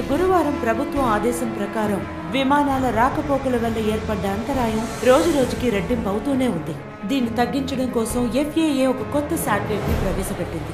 గురువారం ప్రభుత్వం ఆదేశం ప్రకారం విమానాల రాకపోకల వల్ల ఏర్పడ్డ అంతరాయం రోజు రోజుకి రెట్టింపు అవుతూనే ఉంది దీన్ని తగ్గించడం కోసం ఎఫ్ఏఏ ఒక కొత్త శాటిలైట్ ని ప్రవేశపెట్టింది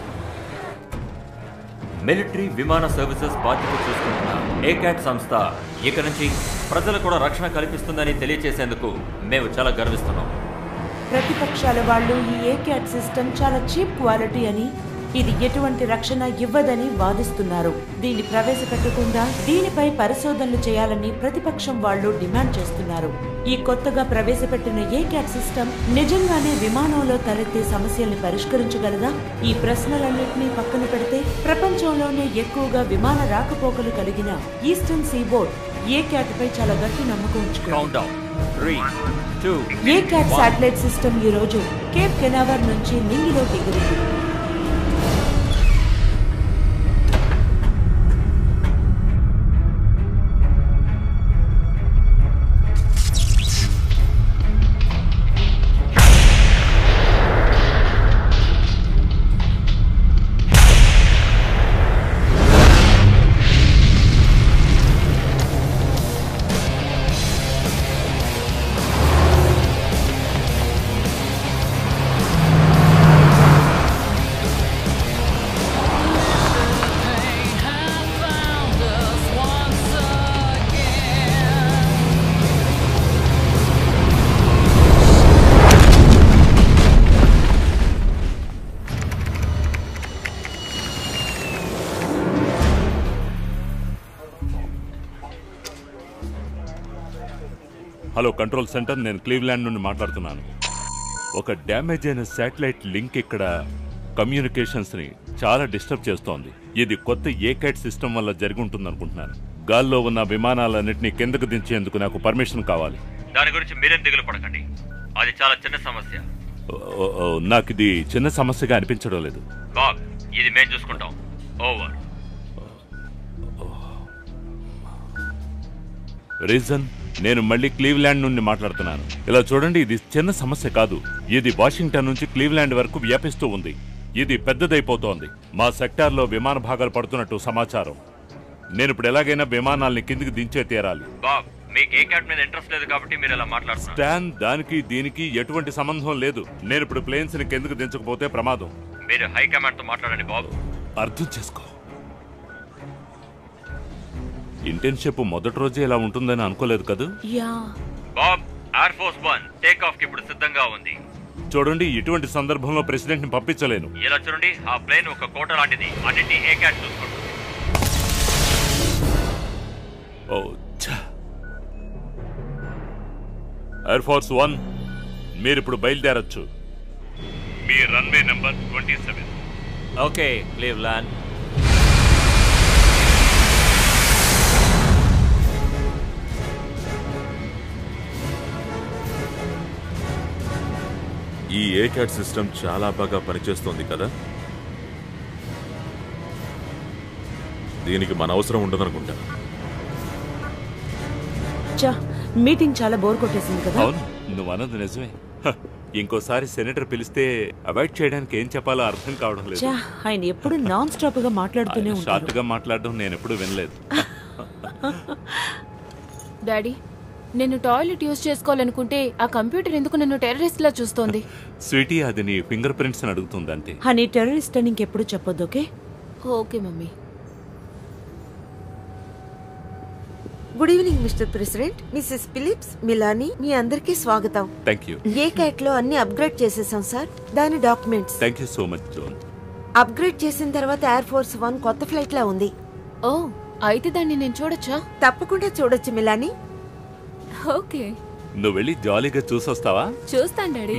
మిలిటరీ విమాన సర్వీసెస్ బాధ్యత చూసుకుంటున్న ఏకాట్ సంస్థ ఇక నుంచి ప్రజలు కూడా రక్షణ కల్పిస్తుందని తెలియచేసేందుకు మేము చాలా గర్విస్తున్నాం ప్రతిపక్షాల వాళ్ళు ఈ ఏక్యాట్ సిస్టమ్ చాలా చీప్ క్వాలిటీ అని ఇది ఎటువంటి రక్షణ ఇవ్వదని వాదిస్తున్నారు దీన్ని ప్రవేశపెట్టకుండా దీనిపై పరిశోధనలు చేయాలని ప్రతిపక్షం వాళ్ళు డిమాండ్ చేస్తున్నారు ఈ కొత్తగా ప్రవేశపెట్టిన ఏక్యాట్ సిస్టమ్ నిజంగానే విమానంలో తలెత్తే సమస్యల్ని పరిష్కరించగలదా ఈ ప్రశ్నలన్నింటినీ పక్కన పెడితే ప్రపంచంలోనే ఎక్కువగా విమాన రాకపోకలు కలిగిన ఈస్టర్న్ సీబోర్డ్ ఏ క్యాట్ పై చాలా గట్టి నమ్మకం ఉంచుకుంది countdown three two A cat satellite system ఈ రోజు కేప్ కెనావర్ నుంచి నింగిలోకి ఎగిరింది హలో కంట్రోల్ సెంటర్ నేను క్లీవ్లాండ్ నుండి మాట్లాడుతున్నాను ఒక డ్యామేజ్ అయిన శాటిలైట్ లింక్ ఇక్కడ కమ్యూనికేషన్స్ ని చాలా డిస్టర్బ్ చేస్తోంది ఇది కొత్త ఏకైట్ సిస్టమ్ వల్ల జరిగి ఉంటుంది అనుకుంటున్నాను గాల్లో ఉన్న విమానాలన్నింటినీ కిందకు దించేందుకు నాకు పర్మిషన్ కావాలి దాని గురించి మీరేం దిగులు పడకండి అది చాలా చిన్న సమస్య ఓ, ఓ, ఓ, నాకు ఇది చిన్న సమస్యగా అనిపించడం లేదు బాగ్ ఇది మేము చూసుకుంటాం ఓవర్ రీజన్ నేను మళ్ళీ క్లీవ్లాండ్ నుండి మాట్లాడుతున్నాను ఇలా చూడండి ఇది చిన్న సమస్య కాదు ఇది వాషింగ్టన్ నుంచి క్లీవ్లాండ్ వరకు వ్యాపిస్తూ ఉంది ఇది పెద్దదైపోతోంది మా సెక్టార్లో విమాన భాగాలు పడుతున్నట్టు సమాచారం నేను ఇప్పుడు ఎలాగైనా విమానాల్ని కిందికి దించే తీరాలి బాగ్ మీకు ఏ క్యాట్ మీద ఇంట్రెస్ట్ లేదు కాబట్టి మీరు ఇలా మాట్లాడుతున్నారు స్టాన్ దానికి దీనికి ఎటువంటి సంబంధం లేదు నేను ఇప్పుడు ప్లేన్స్ ని కిందకు దించకపోతే ప్రమాదం మీరు హైకమాండ్ తో మాట్లాడండి బాబు అర్థం చేసుకో ఇంటర్న్షిప్ మొదటి రోజే ఇలా ఉంటుందని అనుకోలేదు కదా yeah Bob Air force One take off కి ఇప్పుడు సిద్ధంగా ఉంది చూడండి ఇటువంటి సందర్భంలో ప్రెసిడెంట్ ని పంపించలేను ఇలా చూడండి ఆ ప్లేన్ ఒక కోట లాంటిది అన్నింటి ఏ క్యాట్ చూసుకుంటుంది ఓ ఛ. ఎయిర్ ఫోర్స్ వన్ మీరు ఇప్పుడు బయలుదేరొచ్చు మీ runway number twenty seven okay Cleveland ఈ ఏక్యాట్ సిస్టమ్ చాలా బాగా పనిచేస్తోంది కదా దీనికి మన అవసరం ఉండదనుకుంటా చా మీటింగ్ చాలా బోర్ కొట్టేసింది కదా అవును నువ్వు అన్నది నిజమే హ, ఇంకోసారి సెనేటర్ పిలిస్తే అవాయిడ్ చేయడానికి ఏం చెప్పాలో అర్థం కావడం లేదు చా ఆయన ఎప్పుడు నాన్ స్టాప్ గా మాట్లాడుతూనే ఆయన షార్ట్ ఉంటారు గా మాట్లాడడం నేను ఎప్పుడు వినలేదు డాడీ నేను టాయిలెట్ యూజ్ చేసుకోవాలనుకుంటే ఆ కంప్యూటర్ ఎందుకు నన్ను టెర్రరిస్ట్ లా చూస్తోంది స్వీటీ అది నీ ఫింగర్ ప్రింట్స్ అని అడుగుతుంది అంతే హనీ టెర్రరిస్ట్ అని ఇంకెప్పుడు చెప్పొద్దు okay okay mummy good evening mister president missus Phillips Milani మీ అందరికీ స్వాగతం థ్యాంక్ యూ ఏ క్యాట్ లో అన్ని అప్గ్రేడ్ చేసేసాం సార్ దాని documents thank you so much John upgrade చేసిన తర్వాత ఎయిర్ ఫోర్స్ వన్ కొత్త ఫ్లైట్ లా ఉంది ఓ అయితే దాన్ని నేను చూడొచ్చా తప్పకుండా చూడొచ్చు మిలానీ ఓకే నువ్వు వెళ్ళి జాలీగా చూసొస్తావా చూస్తాను డాడీ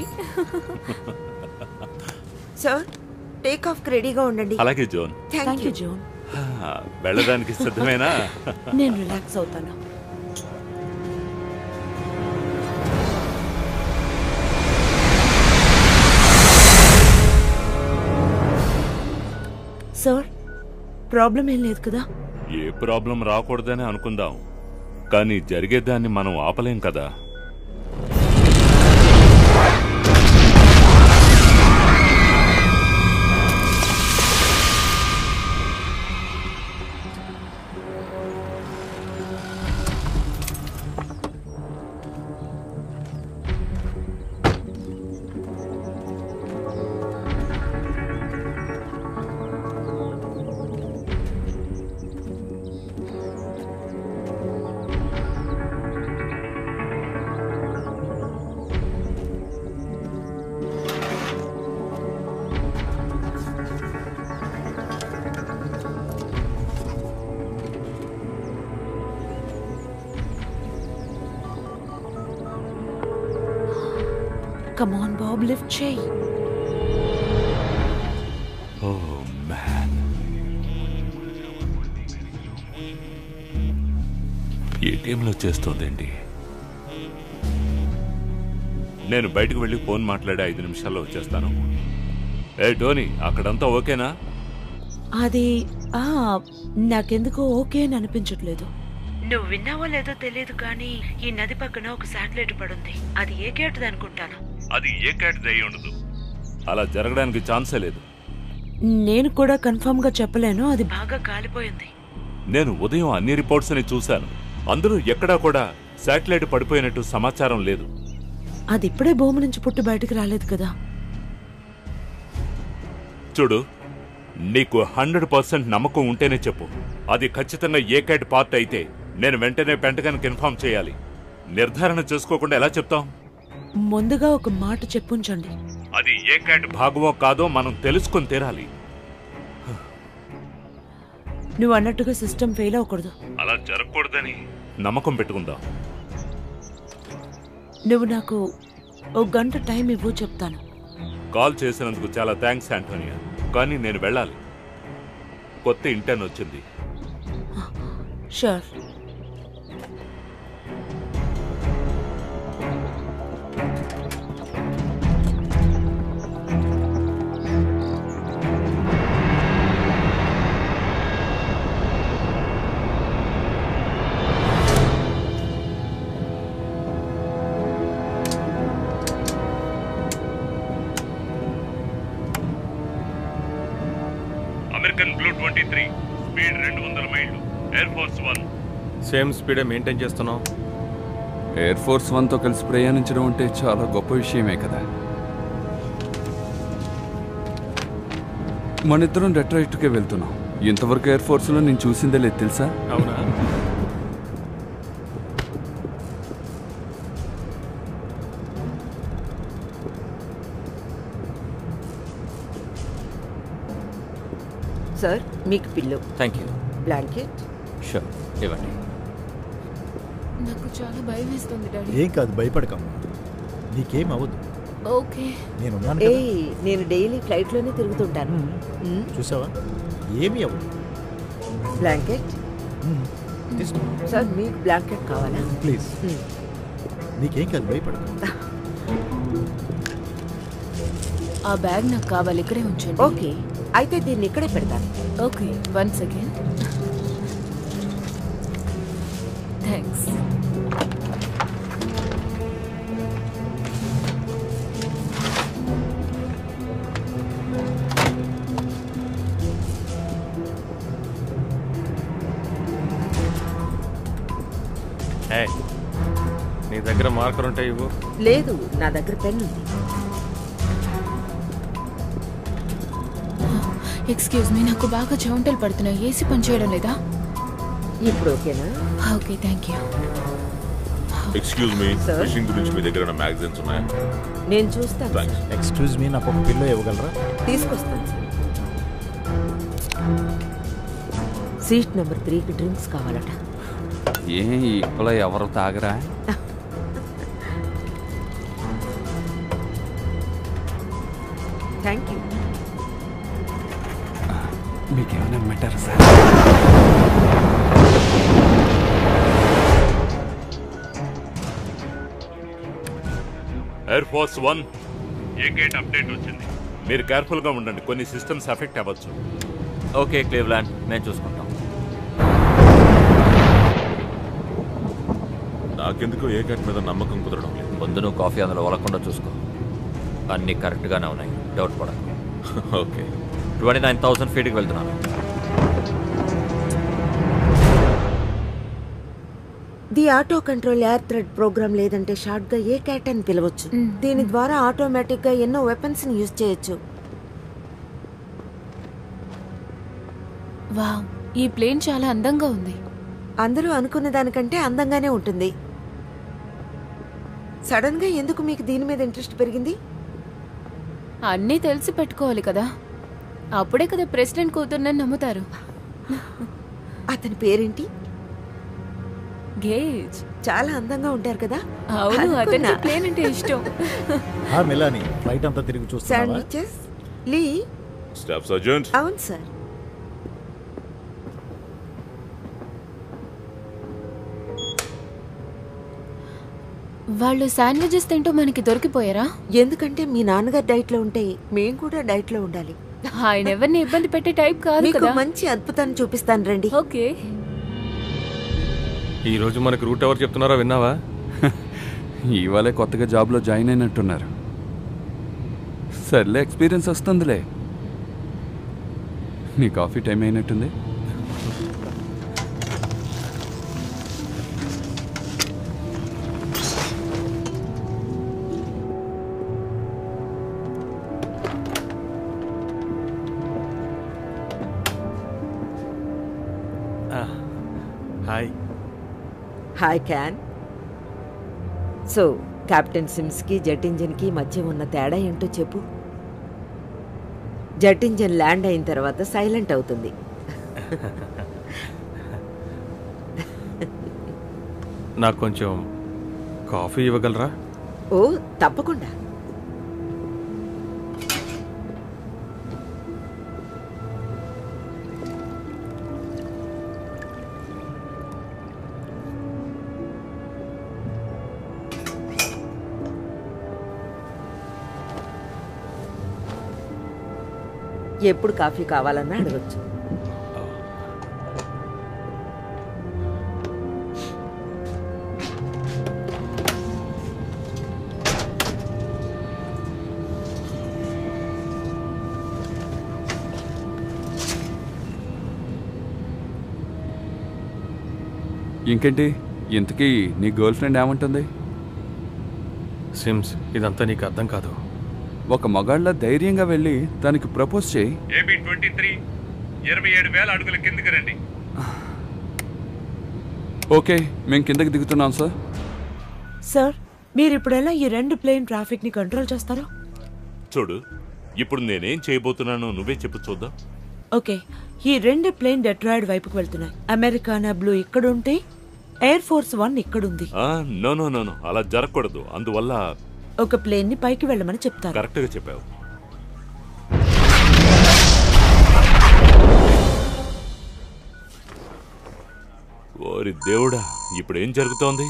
సార్ టేక్ ఆఫ్ రెడీగా ఉండండి అలాగే John thank thank you you John హా, వెళ్ళడానికి సిద్ధమేనా నేను రిలాక్స్ అవుతాను సార్ ప్రాబ్లం ఏం లేదు కదా ఏ ప్రాబ్లం రాకూడదని అనుకుందాం కానీ జరిగేదాన్ని మనం ఆపలేం కదా కమాన్ బాబ్ లిఫ్ట్ చేయి ఓ మ్యాన్ ఏటీఎంలో చేస్తోందేంటి నేను బయటకు వెళ్ళి ఫోన్ మాట్లాడి ఐదు నిమిషాల్లో వచ్చేస్తాను ఏ టోనీ అక్కడంతా ఓకేనా అది ఆ నాకెందుకో ఓకే అని అనిపించట్లేదు నువ్వు విన్నావో లేదో తెలియదు కానీ ఈ నది పక్కన ఒక శాటిలైట్ పడుంది అది ఏ గేటుది అనుకుంటాను అది ఏ క్యాట్ అయి ఉండదు అలా జరగడానికి ఛాన్సే లేదు నేను కూడా కన్ఫర్మ్ గా చెప్పలేను అది బాగా కాలిపోయింది నేను ఉదయం అన్ని రిపోర్ట్స్ అని చూశాను అందులో ఎక్కడా కూడా శాటిలైట్ పడిపోయినట్టు సమాచారం లేదు అది ఇప్పుడే భూమి నుంచి పుట్టి బయటకు రాలేదు కదా చూడు నీకు హండ్రెడ్ పర్సెంట్ నమ్మకం ఉంటేనే చెప్పు అది ఖచ్చితంగా ఏ క్యాట్ పార్ట్ అయితే నేను వెంటనే పెంటగానికి ఇన్ఫార్మ్ చేయాలి నిర్ధారణ చేసుకోకుండా ఎలా చెప్తాం ముందుగా ఒక మాట చెప్పుంచండి అది ఏ క్యాట్ భాగమో కాదో మనం తెలుసుకొని తీరాలి నువ్వు అన్నట్టుగా సిస్టమ్ ఫెయిల్ అవ్వకూడదు అలా జరగకూడదని నమ్మకం పెట్టుకుందాం నువ్వు నాకు ఒక గంట టైం ఇవ్వు చెప్తాను కాల్ చేసినందుకు చాలా థ్యాంక్స్ ఆంటోనియా కానీ నేను వెళ్ళాలి కొత్త ఇంటర్న్ వచ్చింది sure American blue twenty three speed రెండు వందల మైళ్ళు ఎయిర్ ఫోర్స్ వన్ సేమ్ స్పీడే మెయింటైన్ చేస్తున్నాం ఎయిర్ ఫోర్స్ వన్తో కలిసి ప్రయాణించడం అంటే చాలా గొప్ప విషయమే కదా మనిద్దరం డెట్రాయిట్కే వెళ్తున్నాం ఇంతవరకు ఎయిర్ ఫోర్స్లో నేను చూసిందే లేదు తెలుసా అవునా సార్ మీకు pillow thank you blanket sure ఇవ్వండి నాకు చాలా భయం వేస్తుంది డాడీ ఏం కాదు భయపడకమ్మా నీకేం అవ్వదు ఓకే నేనున్నాను ఏ కదా నేను డైలీ ఫ్లైట్ లోనే తిరుగుతుంటాను మ్మ్. చూసావా ఏమీ అవ్వదు బ్లాంకెట్ మ్మ్. తీసుకో సార్ మీకు బ్లాంకెట్ కావాలా ప్లీజ్ మ్మ్. నీకేం కాదు భయపడకు ఆ బ్యాగ్ నాకు కావాలి ఇక్కడే ఉంచండి ఓకే అయితే దీన్ని ఇక్కడే పెడతాను ఓకే వన్ సెకండ్ థ్యాంక్స్ ఏ నీ దగ్గర మార్కర్ ఉంటే ఇవ్వు లేదు నా దగ్గర పెన్ ఉంది ఎక్స్క్యూజ్ మీ నాకు బాగా చెమటలు పడుతున్నాయి ఏసీ పనిచేయడం లేదా ఇప్పుడు ఓకేనా okay thank you excuse me Sir? Fishing గురించి మీ దగ్గర మ్యాగజైన్స్ ఉన్నాయా నేను చూస్తాను థ్యాంక్స్ ఎక్స్క్యూజ్ మీ నాకు ఒక పిల్లో ఇవ్వగలరా తీసుకొస్తాను సార్ సీట్ నెంబర్ త్రీకి డ్రింక్స్ కావాలట ఏ ఇప్పుడు ఎవరు తాగరా థ్యాంక్ యూ మీకేమైనా matter sir air force one ఏ గేట్ అప్డేట్ వచ్చింది మీరు కేర్ఫుల్ గా ఉండండి కొన్ని సిస్టమ్స్ ఎఫెక్ట్ అవ్వచ్చు ఓకే క్లీవ్లాండ్ మేము చూసుకుంటాం నాకెందుకు ఏ క్యాట్ మీద నమ్మకం కుదరడం లేదు ముందు నువ్వు కాఫీ అందులో వలకుండా చూసుకో అన్నీ కరెక్ట్గానే ఉన్నాయి డౌట్ పడకు ఓకే ట్వంటీ నైన్ థౌసండ్ ఫీట్కి వెళ్తున్నాను the auto control air thread program లేదంటే షార్ట్ గా ఏ క్యాట్ అని పిలవచ్చు దీని ద్వారా ఆటోమేటిక్ గా ఎన్నో వెపన్స్ ని యూజ్ చేయొచ్చు వావ్ ఈ ప్లేన్ చాలా అందంగా ఉంది అందరూ అనుకున్న దానికంటే అందంగానే ఉంటుంది సడన్ గా ఎందుకు మీకు దీని మీద ఇంట్రెస్ట్ పెరిగింది అన్నీ తెలిసి పెట్టుకోవాలి కదా అప్పుడే కదా ప్రెసిడెంట్ కూతుర్నని నమ్ముతారు అతని పేరేంటి గేజ్ చాలా అందంగా ఉంటారు కదా అవును అనుకున్నా. అతనికి ప్లేన్ అంటే ఇష్టం ఆ మెలాని ఫ్లైట్ అంతా తిరిగి చూస్తున్నావా శాండ్విచెస్ లీ స్టాఫ్ సర్జెంట్ అవును సార్ వాళ్ళు శాండ్విచెస్ తింటూ మనకి దొరికిపోయారా ఎందుకంటే మీ నాన్నగారు డైట్ లో ఉంటే మేము కూడా డైట్ లో ఉండాలి ఆయన ఎవరిని ఇబ్బంది పెట్టే టైప్ కాదు మీకు కదా మంచి అద్భుతాన్ని చూపిస్తాను రండి ఓకే ఈ రోజు మనకు రూట్ ఎవరు చెప్తున్నారో విన్నావా ఇవాళే కొత్తగా జాబ్లో జాయిన్ అయినట్టున్నారు సర్లే ఎక్స్పీరియన్స్ వస్తుందిలే నీ కాఫీ టైం అయినట్టుంది hi hi can so captain Sims కి జెట్ ఇంజిన్ కి మధ్య ఉన్న తేడా ఏంటో చెప్పు జెట్ ఇంజిన్ ల్యాండ్ అయిన తర్వాత సైలెంట్ అవుతుంది నాకు కొంచెం కాఫీ ఇవ్వగలరా ఓ తప్పకుండా ఎప్పుడు కాఫీ కావాలన్నా అడగచ్చు ఇంకేంటి ఇంతకీ నీ గర్ల్ ఫ్రెండ్ ఏమంటుంది సిమ్స్ ఇదంతా నీకు అర్థం కాదు ఒక మగాళ్ళ ధైర్యంగా వెళ్ళి తనకి ప్రపోజ్ చేయి ఏబీ ట్వంటీ త్రీ ఇరవై ఏడు వేల అడుగుల కిందకి రండి ఓకే మేము కిందకి దిగుతున్నాం సార్ సార్ మీరు ఇప్పుడు ఎలా ఈ రెండు ప్లేన్ ట్రాఫిక్ ని కంట్రోల్ చేస్తారు చూడు ఇప్పుడు నేనేం చేయబోతున్నానో నువ్వే చెప్పు చూద్దాం ఓకే ఈ రెండు ప్లేన్ డెట్రాయిడ్ వైపుకు వెళ్తున్నాయి అమెరికానా బ్లూ ఇక్కడుంటే ఎయిర్ ఫోర్స్ వన్ ఇక్కడుంది ఆ, నో నో నో నో అలా జరగకూడదు అందువల్ల ఒక ప్లేన్ ని పైకి వెళ్ళమని చెప్తారు కరెక్ట్గా చెప్పావు ఓరి దేవుడా ఇప్పుడు ఏం జరుగుతోంది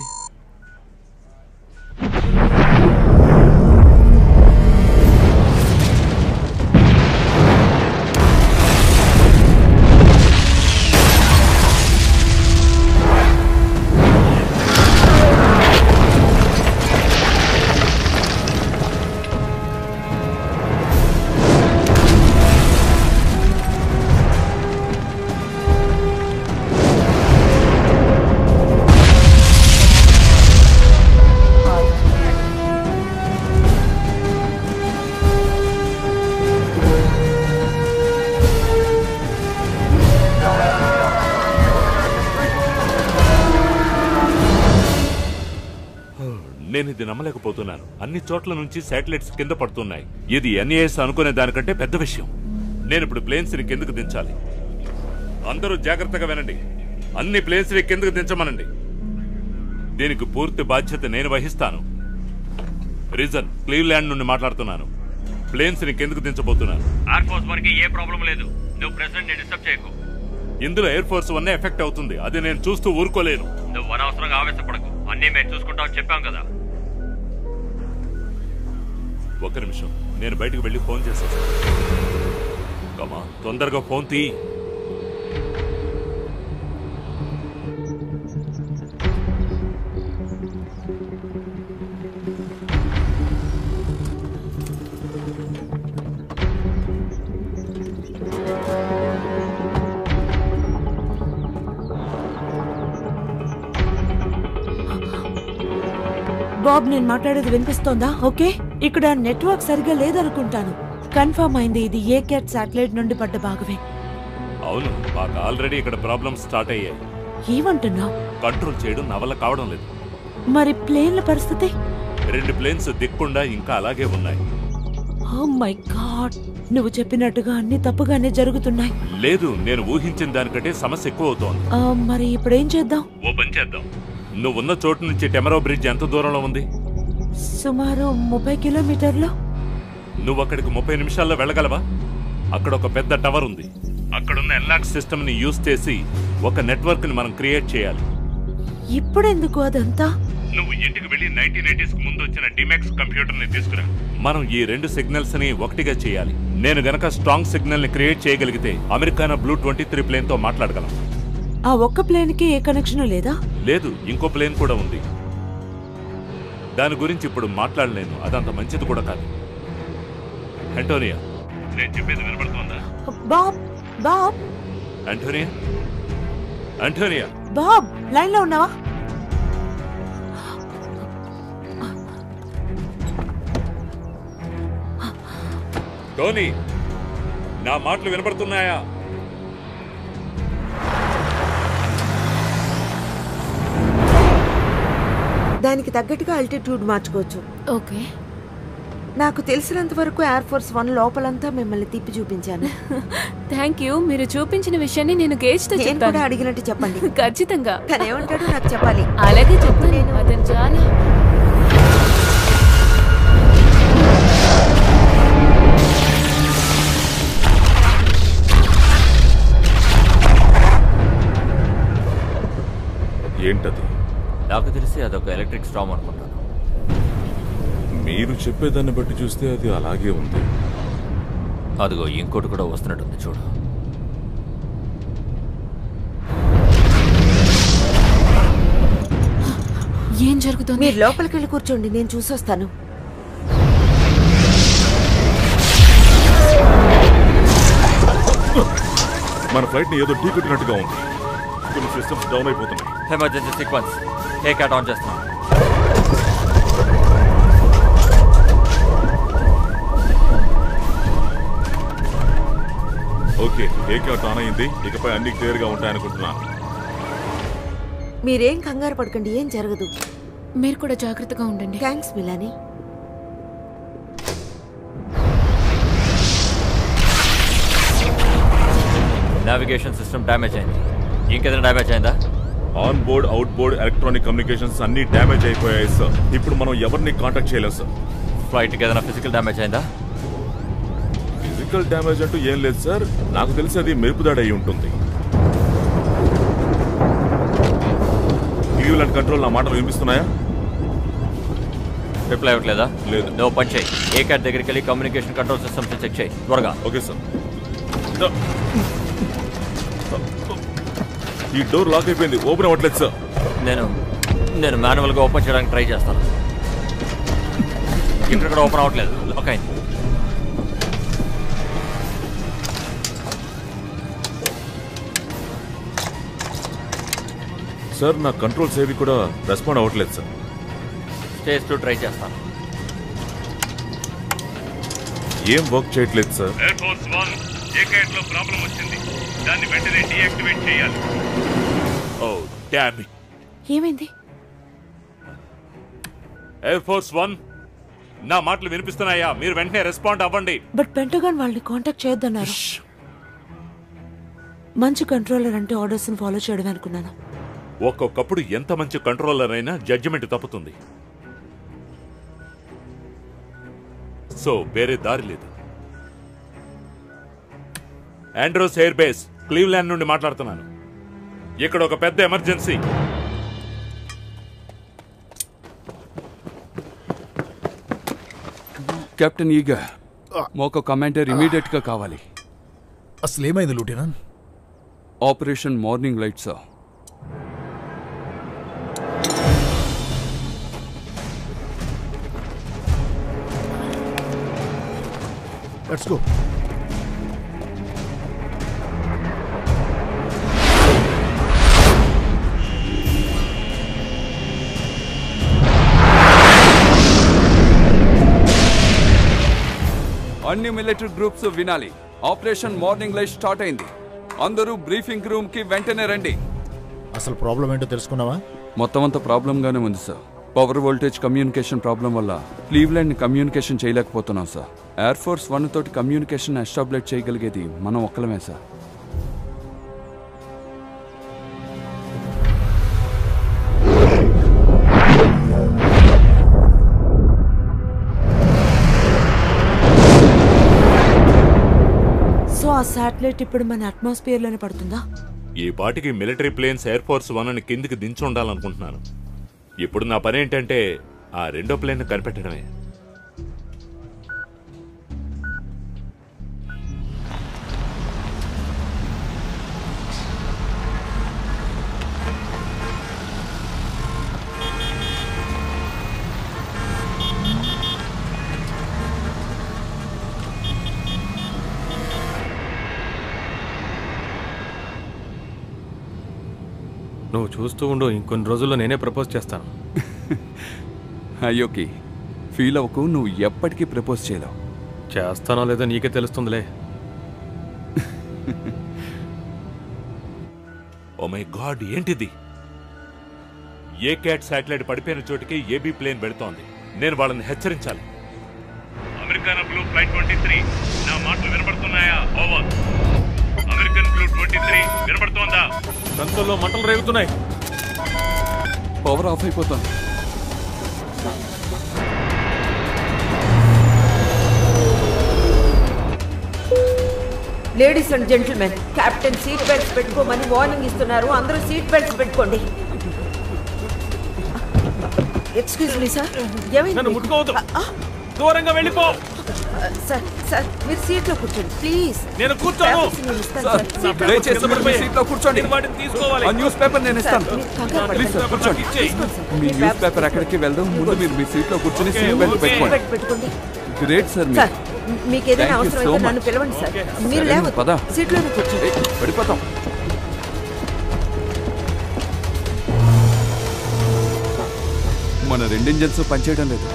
నేను ఇది నమ్మలేకపోతున్నాను అన్ని చోట్ల నుంచి శాటిలైట్స్ కింద పడుతున్నాయి ఇది ఎన్ఏఎస్ అనుకునే దానికంటే పెద్ద విషయం నేను ఇప్పుడు ప్లేన్స్ ని కిందకు దించాలి అందరూ జాగ్రత్తగా వినండి అన్ని ప్లేన్స్ ని కిందకు దించమనండి దీనికి పూర్తి బాధ్యత నేను వహిస్తాను రీజన్ క్లీవ్లాండ్ నుండి మాట్లాడుతున్నాను ప్లేన్స్ ని కిందకు దించబోతున్నాను ఎయిర్ ఫోర్స్ వరకు ఏ ప్రాబ్లం లేదు నువ్వు ప్రెసిడెంట్ ని డిస్టర్బ్ చేయకు ఇందులో ఎయిర్ ఫోర్స్ వన్ ఎఫెక్ట్ అవుతుంది అది నేను చూస్తూ ఊరుకోలేను నువ్వు అనవసరంగా ఆవేశపడకు అన్నీ మేము చూసుకుంటాం చెప్పాం కదా ఒక్క నిమిషం నేను బయటకు వెళ్ళి ఫోన్ చేసేస్తాను కమా తొందరగా ఫోన్ తీ బాబ్ నేను మాట్లాడేది వినిపిస్తోందా ఓకే ఇక్కడ నెట్వర్క్ సరిగా లేదనుకుంటాను కన్ఫర్మ్ అయింది ఇది ఏ క్యాట్ శాటిలైట్ నుండి పడ్డ భాగమే అవును మాకు ఆల్రెడీ ఇక్కడ ప్రాబ్లమ్స్ స్టార్ట్ అయ్యాయి ఏమంటున్నావు కంట్రోల్ చేయడం నా వల్ల కావడం లేదు మరి ప్లేన్ల పరిస్థితి రెండు ప్లేన్స్ దిక్కుండా ఇంకా అలాగే ఉన్నాయి ఓ మై గాడ్ నువ్వు చెప్పినట్టుగా అన్ని తప్పుగానే జరుగుతున్నాయి లేదు నేను ఊహించిన దానికంటే సమస్య ఎక్కువ అవుతోంది ఆ, మరి ఇప్పుడు ఏం చేద్దాం ఓ పని చేద్దాం నువ్వున్న చోటు నుంచి టెమరో బ్రిడ్జ్ ఎంత దూరంలో ఉంది సుమారు ముప్పై కిలోమీటర్లు నువ్వు అక్కడికి ముప్పై నిమిషాల్లో వెళ్ళగలవా అక్కడ ఒక పెద్ద టవర్ ఉంది అక్కడున్న ఎన్లాక్ సిస్టమ్ ని యూజ్ చేసి ఒక నెట్వర్క్ ని మనం క్రియేట్ చేయాలి ఇప్పుడెందుకు అదంతా నువ్వు ఇంటికి వెళ్ళి నైన్టీన్ ఎయిటీస్ ముందు వచ్చిన డిమెక్స్ కంప్యూటర్ ని తీసుకురా మనం ఈ రెండు సిగ్నల్స్ ని ఒకటిగా చేయాలి నేను గనక స్ట్రాంగ్ సిగ్నల్ ని క్రియేట్ చేయగలిగితే American blue twenty three plane తో మాట్లాడగలం ఆ ఒక్క ప్లేన్ కి ఏ కనెక్షన్ లేదా లేదు ఇంకో ప్లేన్ కూడా ఉంది దాని గురించి ఇప్పుడు మాట్లాడలేను అదంత మంచిది కూడా కాదు అంటోనియా నేను చెప్పేది వినపడుతోందా Bob Bob Antonia Antonia Bob line లో ఉన్నావా టోనీ నా మాటలు వినపడుతున్నాయా దానికి తగ్గట్టుగా అల్టిట్యూడ్ మార్చుకోవచ్చు ఓకే నాకు తెలిసినంత వరకు ఎయిర్ ఫోర్స్ వన్ లోపలంతా మిమ్మల్ని తిప్పి చూపించాను థ్యాంక్ యూ మీరు చూపించిన విషయాన్ని నేను గేజ్ తో నేను కూడా చెప్తాను అడిగినట్టు చెప్పండి ఖచ్చితంగా తను ఏమంటాడో నాకు చెప్పాలి అలాగే చెప్తాను అతను చాలా ఏంటది నాకు తెలిసి అదొక ఎలక్ట్రిక్ స్టామ్ అనుకుంటాను మీరు చెప్పేదాన్ని బట్టి చూస్తే అది అలాగే ఉంది అదిగో ఇంకోటి కూడా వస్తున్నట్టుంది చూడు ఏం జరుగుతుంది మీరు లోపలికి వెళ్ళి కూర్చోండి నేను చూసొస్తాను మన ఫ్లైట్ ని ఏదో ఢీకొట్టినట్టుగా ఉంది కొన్ని సిస్టమ్స్ డౌన్ అయిపోతున్నాయి emergency sequence A CAT on చేస్తున్నాం ఓకే ఏ క్యాట్ ఆన్ అయింది ఇకపై అన్ని క్లియర్ గా ఉంటాయనుకుంటున్నాను మీరేం కంగారు పడకండి ఏం జరగదు మీరు కూడా జాగ్రత్తగా ఉండండి thanks Milani navigation system damage అయింది ఇంకేదైనా డ్యామేజ్ అయిందా on board out board electronic communications అన్ని డ్యామేజ్ అయిపోయాయి సార్ ఇప్పుడు మనం ఎవరిని కాంటాక్ట్ చేయలేం సార్ ఫ్లైట్కి ఏదైనా ఫిజికల్ డ్యామేజ్ అయిందా ఫిజికల్ డ్యామేజ్ అంటూ ఏం లేదు సార్ నాకు తెలిసి అది మెరుపుదాడి అయి ఉంటుంది క్లీవ్లాండ్ కంట్రోల్ నా మాటలు వినిపిస్తున్నాయా రిప్లై ఇవ్వట్లేదా లేదు. నువ్వు పని చేయి ఏ క్యాట్ దగ్గరికి వెళ్ళి కమ్యూనికేషన్ కంట్రోల్ సిస్టమ్స్ చెక్ చేయి త్వరగా ఓకే సార్ ఈ డోర్ లాక్ అయిపోయింది ఓపెన్ అవ్వట్లేదు సార్ నేను నేను మాన్యువల్గా ఓపెన్ చేయడానికి ట్రై చేస్తాను ఇక్కడ కూడా ఓపెన్ అవ్వట్లేదు లాక్ అయింది సార్ నా కంట్రోల్స్ ఏవి కూడా రెస్పాండ్ అవ్వట్లేదు సార్ స్టేజ్ టూ ట్రై చేస్తాను ఏం వర్క్ చేయట్లేదు సార్ ఎయిర్ ఫోర్స్ వన్ ఏకైట్ లో ప్రాబ్లం వచ్చింది దాన్ని వెంటనే డీయాక్టివేట్ చేయాలి ఓ డామ్ ఏమైంది ఎయిర్ ఫోర్స్ వన్ నా మాటలు వినిపిస్తున్నాయా మీరు వెంటనే రెస్పాండ్ అవ్వండి బట్ పెంటగాన్ వాళ్ళని కాంటాక్ట్ చేయొద్దన్నారు మంచి కంట్రోలర్ అంటే ఆర్డర్స్ ఫాలో చేయడం అనుకున్నాను ఒక్కొక్కప్పుడు ఎంత మంచి కంట్రోలర్ అయినా జడ్జిమెంట్ తప్పుతుంది సో వేరే దారి లేదు ఆండ్రోస్ ఎయిర్ బేస్ క్లీవ్లాండ్ నుండి మాట్లాడుతున్నాను ఇక్కడ ఒక పెద్ద ఎమర్జెన్సీ కెప్టెన్ ఈగా మాకు కమాండర్ ఇమీడియట్ గా కావాలి అసలు ఏమైంది లూటినా operation morning light sir let's go అన్ని మిలిటరీ గ్రూప్స్ వినాలి ఆపరేషన్ మార్నింగ్ లైట్ స్టార్ట్ అయింది అందరూ బ్రీఫింగ్ రూమ్ కి వెంటనే రండి అసలు ప్రాబ్లం ఏంటో తెలుసుకున్నావా మొత్తం అంతా ప్రాబ్లం గానే ఉంది sir power voltage communication problem వల్ల క్లీవ్లాండ్ ని కమ్యూనికేషన్ చేయలేకపోతున్నాం సార్ ఎయిర్ ఫోర్స్ వన్ తోటి కమ్యూనికేషన్ ఎస్టాబ్లిష్ చేయగలిగేది మనం ఒక్కలమే సార్ శాటిలైట్ ఇప్పుడు మన అట్మాస్ఫియర్ లోనే పడుతుందా ఈ పాటికి military planes air force one అని కిందికి దించి ఉండాలనుకుంటున్నాను ఇప్పుడు నా పని ఏంటంటే ఆ రెండో ప్లేన్ కనిపెట్టడమే నువ్వు చూస్తూ ఉండు ఇంకొన్ని రోజుల్లో నేనే ప్రపోజ్ చేస్తాను అయ్యోకి ఫీల్ అవ్వకు నువ్వు ఎప్పటికీ ప్రపోజ్ చేయలేవు చేస్తానో లేదో నీకే తెలుస్తుందిలే ఓ మై గాడ్ ఏంటిది ఏ క్యాట్ శాటిలైట్ పడిపోయిన చోటికి ఏబీ ప్లేన్ పెడుతోంది నేను వాళ్ళని హెచ్చరించాలి American blue flight twenty three నా మాటలు వినపడుతున్నాయా over American blue twenty three వినపడుతోందా కంచుల్లో మంటలు రేగుతున్నాయి పవర్ ఆఫ్ అయిపోతుంది ladies and gentlemen captain seat belts పెట్టుకోమని వార్నింగ్ ఇస్తున్నారు అందరూ సీట్ బెల్ట్స్ పెట్టుకోండి ఎక్స్క్యూజ్ మీ సార్ నన్ను ముట్టుకోవద్దు దూరంగా వెళ్ళిపో సార్ సార్ మీరు సీట్లో కూర్చోండి ప్లీజ్ నేను కూర్చోను సార్, దయచేసి మీరు మీ సీట్లో కూర్చోండి నేను వాటిని తీసుకోవాలి ఆ న్యూస్ పేపర్ నేను ఇస్తాను సార్, మీరు కంగారు ప్లీజ్ సార్ కూర్చోండి ఇచ్చేయ్. మీ న్యూస్ పేపర్ ఎక్కడికి వెళ్దాం ముందు మీరు మీ సీట్లో కూర్చొని ఓకే, సీట్ బెల్ట్ ఓకే. పెట్టుకోండి బెల్ట్ పెట్టుకోండి గ్రేట్ సార్ సార్ మీరు మీకు ఏదైనా Thank you అవసరం so అయితే much. నన్ను పిలవండి సార్ మీరు సరే, లేవద్దు పద. సీట్లోనే కూర్చోండి ఏయ్, పడిపోతాం మన రెండు ఇంజన్స్ పనిచేయడం లేదు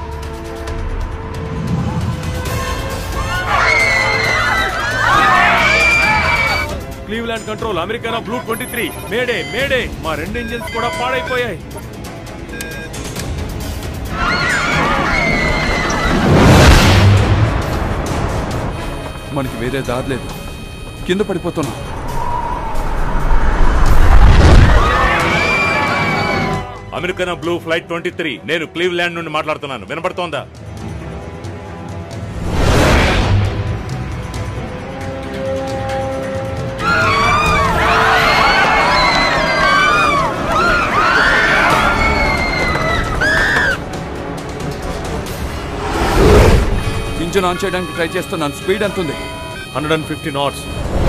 Cleveland control American blue twenty three mayday mayday మా రెండు ఇంజిన్స్ కూడా పాడైపోయాయి మనకి వేరే దారి లేదు కింద పడిపోతున్నాం American blue flight twenty three నేను క్లీవ్లాండ్ నుండి మాట్లాడుతున్నాను వినపడుతోందా ఇంజిన్ ఆన్ చేయడానికి ట్రై చేస్తున్నాను స్పీడ్ ఎంత ఉంది hundred and fifty knots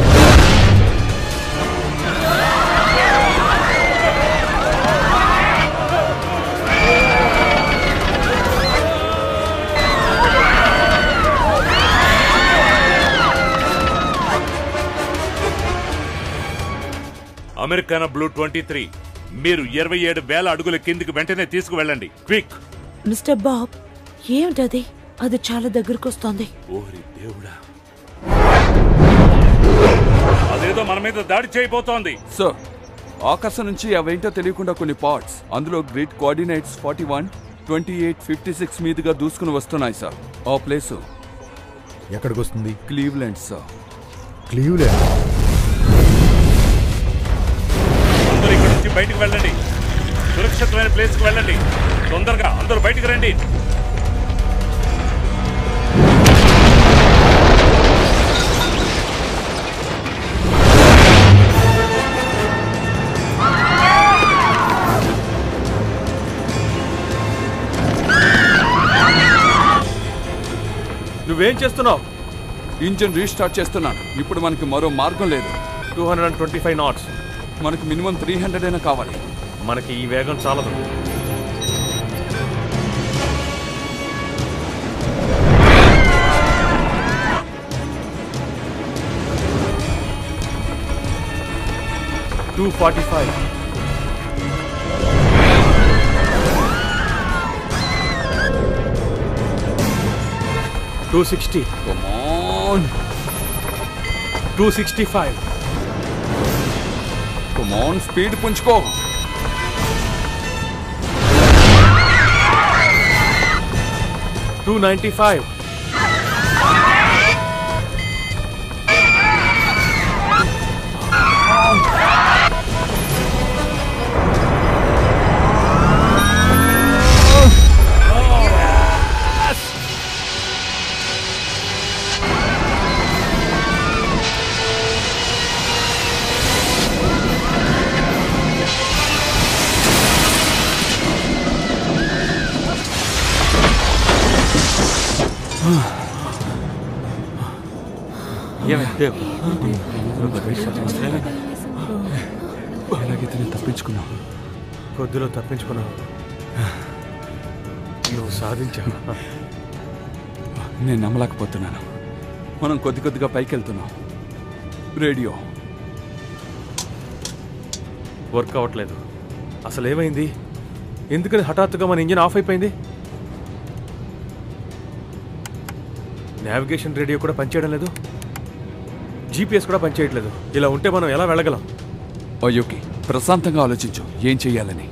American blue twenty three మీరు ఇరవై ఏడు వేల అడుగుల కిందికి వెంటనే తీసుకువెళ్ళండి క్విక్ మిస్టర్ బాబ్ ఏమిటది అది చాలా దగ్గరకు వస్తోంది ఓరి దేవుడా అదేదో మన మీద దాడి చేయబోతోంది సో ఆకాశం నుంచి అవేంటో తెలియకుండా కొన్ని పార్ట్స్ అందులో grid coordinates forty one twenty eight fifty six మీదుగా దూసుకుని వస్తున్నాయి సార్ ఆ ప్లేస్ ఎక్కడికి వస్తుంది క్లీవ్లాండ్ సార్ క్లీవ్లాండ్ అందరూ ఇక్కడ నుంచి బయటికి వెళ్ళండి సురక్షితమైన ప్లేస్ కి వెళ్ళండి తొందరగా అందరూ బయటికి రండి నువ్వేం చేస్తున్నావు ఇంజిన్ రీస్టార్ట్ చేస్తున్నాను ఇప్పుడు మనకి మరో మార్గం లేదు two hundred and twenty five knots మనకి మినిమం త్రీ హండ్రెడ్ అయినా కావాలి మనకి ఈ వేగం చాలదు two forty five two sixty come on two sixty five come on speed పుంచుకో టూ నైంటీ ఫైవ్ ఏమైంది ఎలాగైతే నేను తప్పించుకున్నా కొద్దిలో తప్పించుకున్నావు నువ్వు సాధించావు నేను నమ్మలేకపోతున్నాను మనం కొద్ది కొద్దిగా పైకి వెళ్తున్నాం రేడియో వర్క్ అవ్వట్లేదు అసలు ఏమైంది ఎందుకని హఠాత్తుగా మన ఇంజిన్ ఆఫ్ అయిపోయింది నావిగేషన్ రేడియో కూడా పనిచేయడం లేదు జీపీఎస్ కూడా పనిచేయట్లేదు ఇలా ఉంటే మనం ఎలా వెళ్ళగలం అయ్యోకి ప్రశాంతంగా ఆలోచించు ఏం చెయ్యాలని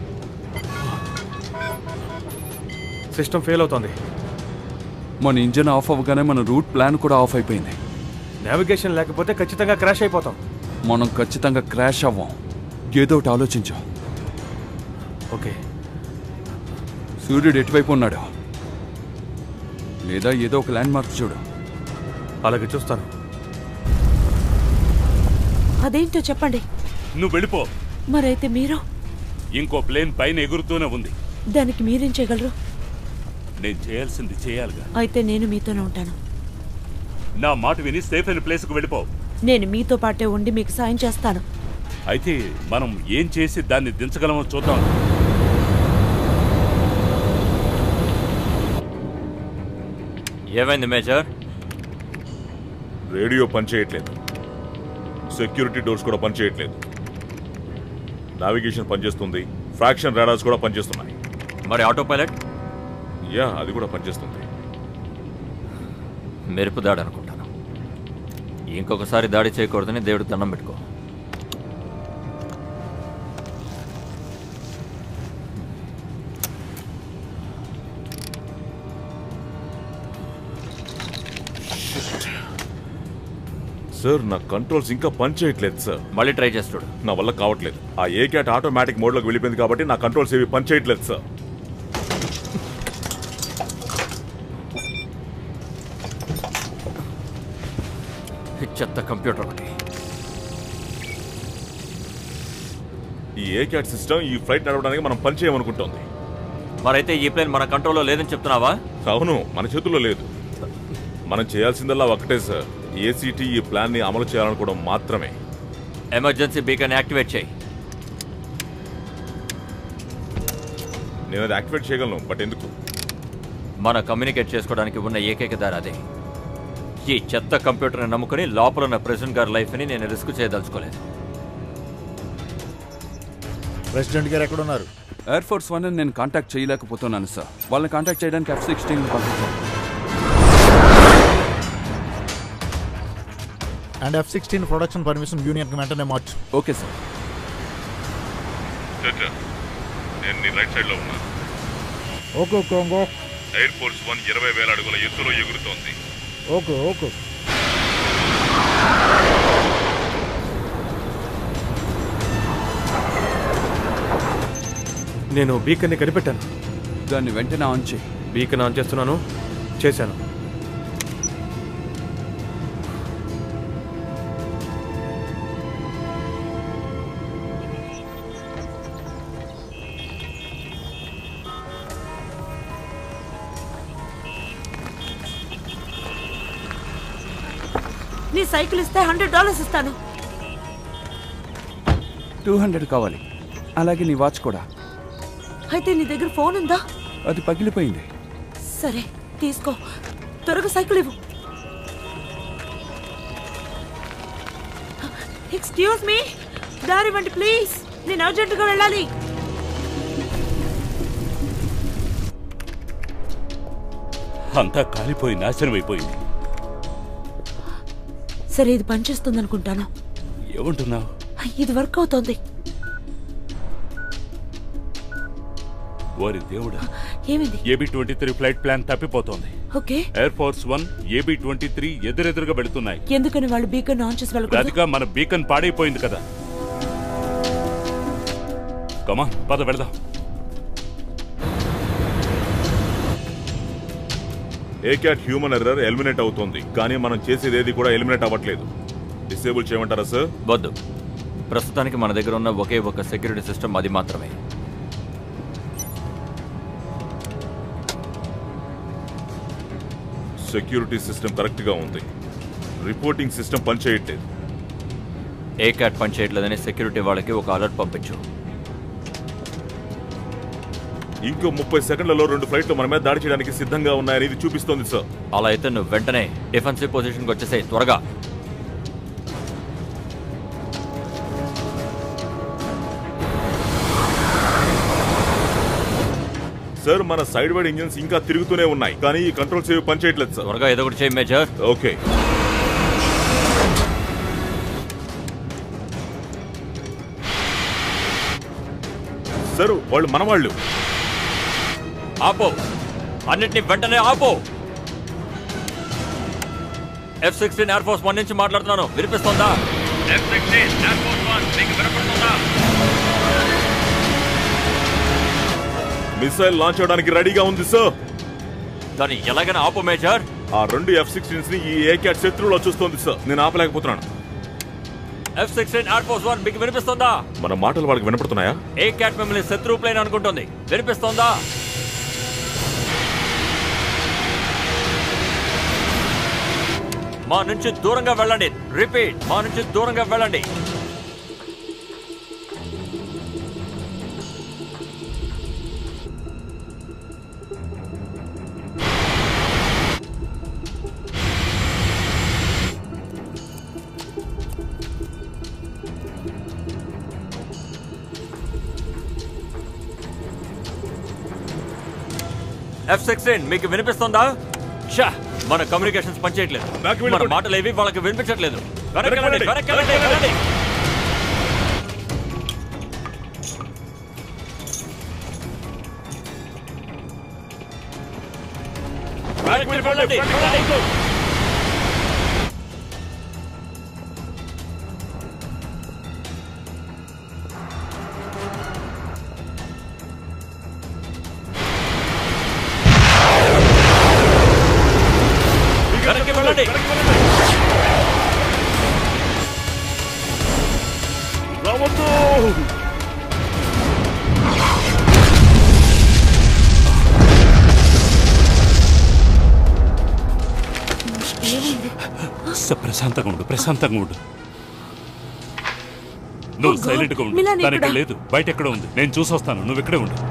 సిస్టమ్ ఫెయిల్ అవుతోంది మన ఇంజిన్ ఆఫ్ అవ్వగానే మన రూట్ ప్లాన్ కూడా ఆఫ్ అయిపోయింది నావిగేషన్ లేకపోతే ఖచ్చితంగా క్రాష్ అయిపోతాం మనం ఖచ్చితంగా క్రాష్ అవ్వం ఏదో ఒకటి ఆలోచించు ఓకే సూర్యుడు ఎటువైపు ఉన్నాడు లేదా ఏదో ఒక ల్యాండ్ మార్క్ చూడు అలాగే చూస్తాను అదేంటో చెప్పండి నువ్వు వెళ్ళిపో మరైతే మీరు ఇంకో ప్లేన్ పైన ఎగురుతూనే ఉంది దానికి మీరేం చేయగలరు నేను చేయాల్సింది చేయాలిగా అయితే నేను మీతోనే ఉంటాను నా మాట విని సేఫ్ అయిన ప్లేస్కు వెళ్ళిపో నేను మీతో పాటే ఉండి మీకు సాయం చేస్తాను అయితే మనం ఏం చేసి దాన్ని దించగలమో చూద్దాం ఏమైంది మేజర్ రేడియో పనిచేయట్లేదు సెక్యూరిటీ డోర్స్ కూడా పనిచేయట్లేదు నావిగేషన్ పనిచేస్తుంది ఫ్రాక్షన్ రాడార్స్ కూడా పనిచేస్తున్నాయి మరి ఆటో పైలట్ యా అది కూడా పనిచేస్తుంది మెరుపు దాడి అనుకుంటాను ఇంకొకసారి దాడి చేయకూడదని దేవుడికి దండం పెట్టుకో సార్ నా కంట్రోల్స్ ఇంకా పనిచేయట్లేదు సార్ మళ్ళీ ట్రై చేస్తాడు నా వల్ల కావట్లేదు ఆ ఏ క్యాట్ ఆటోమేటిక్ మోడ్లోకి వెళ్ళిపోయింది కాబట్టి నా కంట్రోల్స్ ఏవి పనిచేయట్లేదు సార్ చెత్త కంప్యూటర్ ఒకటి ఈ ఏ క్యాట్ సిస్టమ్ ఈ ఫ్లైట్ నడవడానికి మనం పనిచేయమనుకుంటోంది మరైతే ఈ ప్లేన్ మన కంట్రోల్లో లేదని చెప్తున్నావా అవును మన చేతుల్లో లేదు మనం చేయాల్సిందల్లా ఒకటే సార్ ఏసీటీ ఈ ప్లాన్ ని అమలు చేయాలనుకోవడం మాత్రమే ఎమర్జెన్సీ బీకన్ యాక్టివేట్ చేయి నేను అది యాక్టివేట్ చేయగలను బట్ ఎందుకు మన కమ్యూనికేట్ చేసుకోవడానికి ఉన్న ఏకైక దారి అదే ఈ చెత్త కంప్యూటర్ని నమ్ముకుని లోపల ఉన్న ప్రెసిడెంట్ గారి లైఫ్ని నేను రిస్క్ చేయదలుచుకోలేదు ప్రెసిడెంట్ గారు ఎక్కడ ఉన్నారు ఎయిర్ ఫోర్స్ వన్ నేను కాంటాక్ట్ చేయలేకపోతున్నాను సార్ వాళ్ళని కాంటాక్ట్ చేయడానికి ఎఫ్ సిక్స్టీన్ పంపించాను and F sixteen production permission union వెంటనే మార్చు ఓకే సార్ నేను నీ రైట్ సైడ్ లో ఉన్నాను okay Congo air force one ఇరవై వేల అడుగుల ఎత్తులో ఎగురుతోంది ఓకే ఓకే నేను బీకన్ని కనిపెట్టాను దాన్ని వెంటనే ఆన్ చేయి బీకన్ ఆన్ చేస్తున్నాను చేశాను నీ సైకిల్ ఇస్తే హండ్రెడ్ డాలర్స్ ఇస్తాను టూ హండ్రెడ్ కావాలి అలాగే నీ వాచ్ కూడా అయితే నీ దగ్గర ఫోన్ ఉందా అది పగిలిపోయింది సరే తీసుకో త్వరగా సైకిల్ ఇవ్వు ఎక్స్క్యూజ్ మీ దారి ఇవ్వండి ప్లీజ్ నేను అర్జెంటుగా వెళ్ళాలి అంతా కాలిపోయి నాశనం అయిపోయింది సరే ఇది పనిచేస్తుంది అనుకుంటాను ఏమంటున్నావు ఇది వర్క్ అవుతోంది వారి దేవుడా ఏమింది AB twenty three flight plan తప్పిపోతోంది okay air force one AB twenty three ఎదురెదురుగా వెళుతున్నాయి ఎందుకని వాళ్ళు బీకన్ ఆన్ చేసి వెళ్ళకూడదు రాధిక మన బీకన్ పాడైపోయింది కదా కమా పద వెళదాం A CAT human error eliminate అవుతోంది కానీ మనం చేసేది ఏది కూడా ఎలిమినేట్ అవ్వట్లేదు డిసేబుల్ చేయమంటారా సార్ వద్దు ప్రస్తుతానికి మన దగ్గర ఉన్న ఒకే ఒక సెక్యూరిటీ సిస్టమ్ అది మాత్రమే సెక్యూరిటీ సిస్టమ్ కరెక్ట్ గా ఉంది రిపోర్టింగ్ సిస్టమ్ పనిచేయట్లేదు ఏ క్యాట్ పని చేయట్లేదని సెక్యూరిటీ వాళ్ళకి ఒక అలర్ట్ పంపించు ఇంకో ముప్పై సెకండ్లలో రెండు ఫ్లైట్లు మన మీద దాడి చేయడానికి సిద్ధంగా ఉన్నాయని ఇది చూపిస్తోంది సార్ అలా అయితే నువ్వు వెంటనే డిఫెన్సివ్ పొజిషన్కి వచ్చేసాయి త్వరగా సార్ మన సైడ్ వైడ్ ఇంజిన్స్ ఇంకా తిరుగుతూనే ఉన్నాయి కానీ ఈ కంట్రోల్ సేవ్ పనిచేయట్లేదు సార్ త్వరగా ఏదో ఒకటి చేయి మేజర్ ఓకే సార్ వాళ్ళు మన వాళ్ళు ఆపో అన్నిటిని వెంటనే ఆపో F sixteen air force one నుంచి మాట్లాడుతున్నాను వినిపిస్తుందా F sixteen air force one మీకు వినపడుతుందా మిసైల్ లాంచ్ అవడానికి రెడీగా ఉంది సార్ దాన్ని ఎలాగైనా ఆపో మేజర్ ఆ రెండు ఎఫ్ సిక్స్టీన్స్ ని ఈ ఏ క్యాట్ శత్రువులో చూస్తోంది సార్ నేను ఆపలేకపోతున్నాను F sixteen air force one మీకు వినిపిస్తుందా మన మాటలు వాళ్ళకి వినపడుతున్నాయా ఏ క్యాట్ మిమ్మల్ని శత్రు ప్లేన్ అనుకుంటుంది వినిపిస్తోందా మా నుంచి దూరంగా వెళ్ళండి రిపీట్ మా నుంచి దూరంగా వెళ్ళండి ఎఫ్ సిక్స్టీన్ మీకు వినిపిస్తుందా షా మన కమ్యూనికేషన్స్ పనిచేయట్లేదు Back మన వెళ్ళిపోండి. మాటలు ఏవి వాళ్ళకి వినిపించట్లేదు వెనక్కి వెనక్కి వెళ్ళండి, వెళ్ళండి. వెనక్కి వెళ్ళండి, వెళ్ళండి. వెనక్కి వెళ్ళండి, వెళ్ళండి. వెనక్కి వెళ్ళండి రావద్దు స- ప్రశాంతంగా ఉండు ప్రశాంతంగా ఉండు నువ్వు Oh God, సైలెంట్ గా ఉండు మిలాన్ దానికి ఎక్కడ? లేదు బయట ఎక్కడ ఉంది నేను చూసొస్తాను నువ్వు ఇక్కడే ఉండు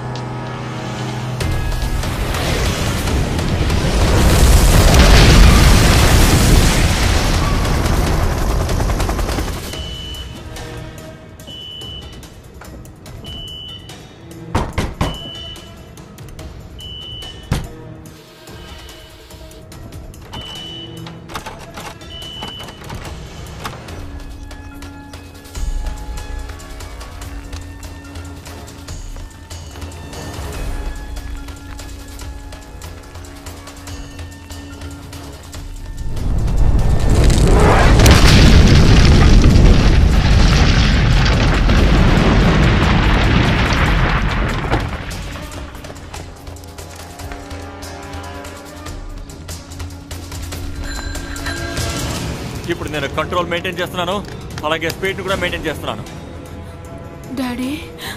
ఇప్పుడు నేను కంట్రోల్ మెయింటైన్ చేస్తున్నాను అలాగే స్పీడ్ కూడా మెయింటైన్ చేస్తున్నాను డాడీ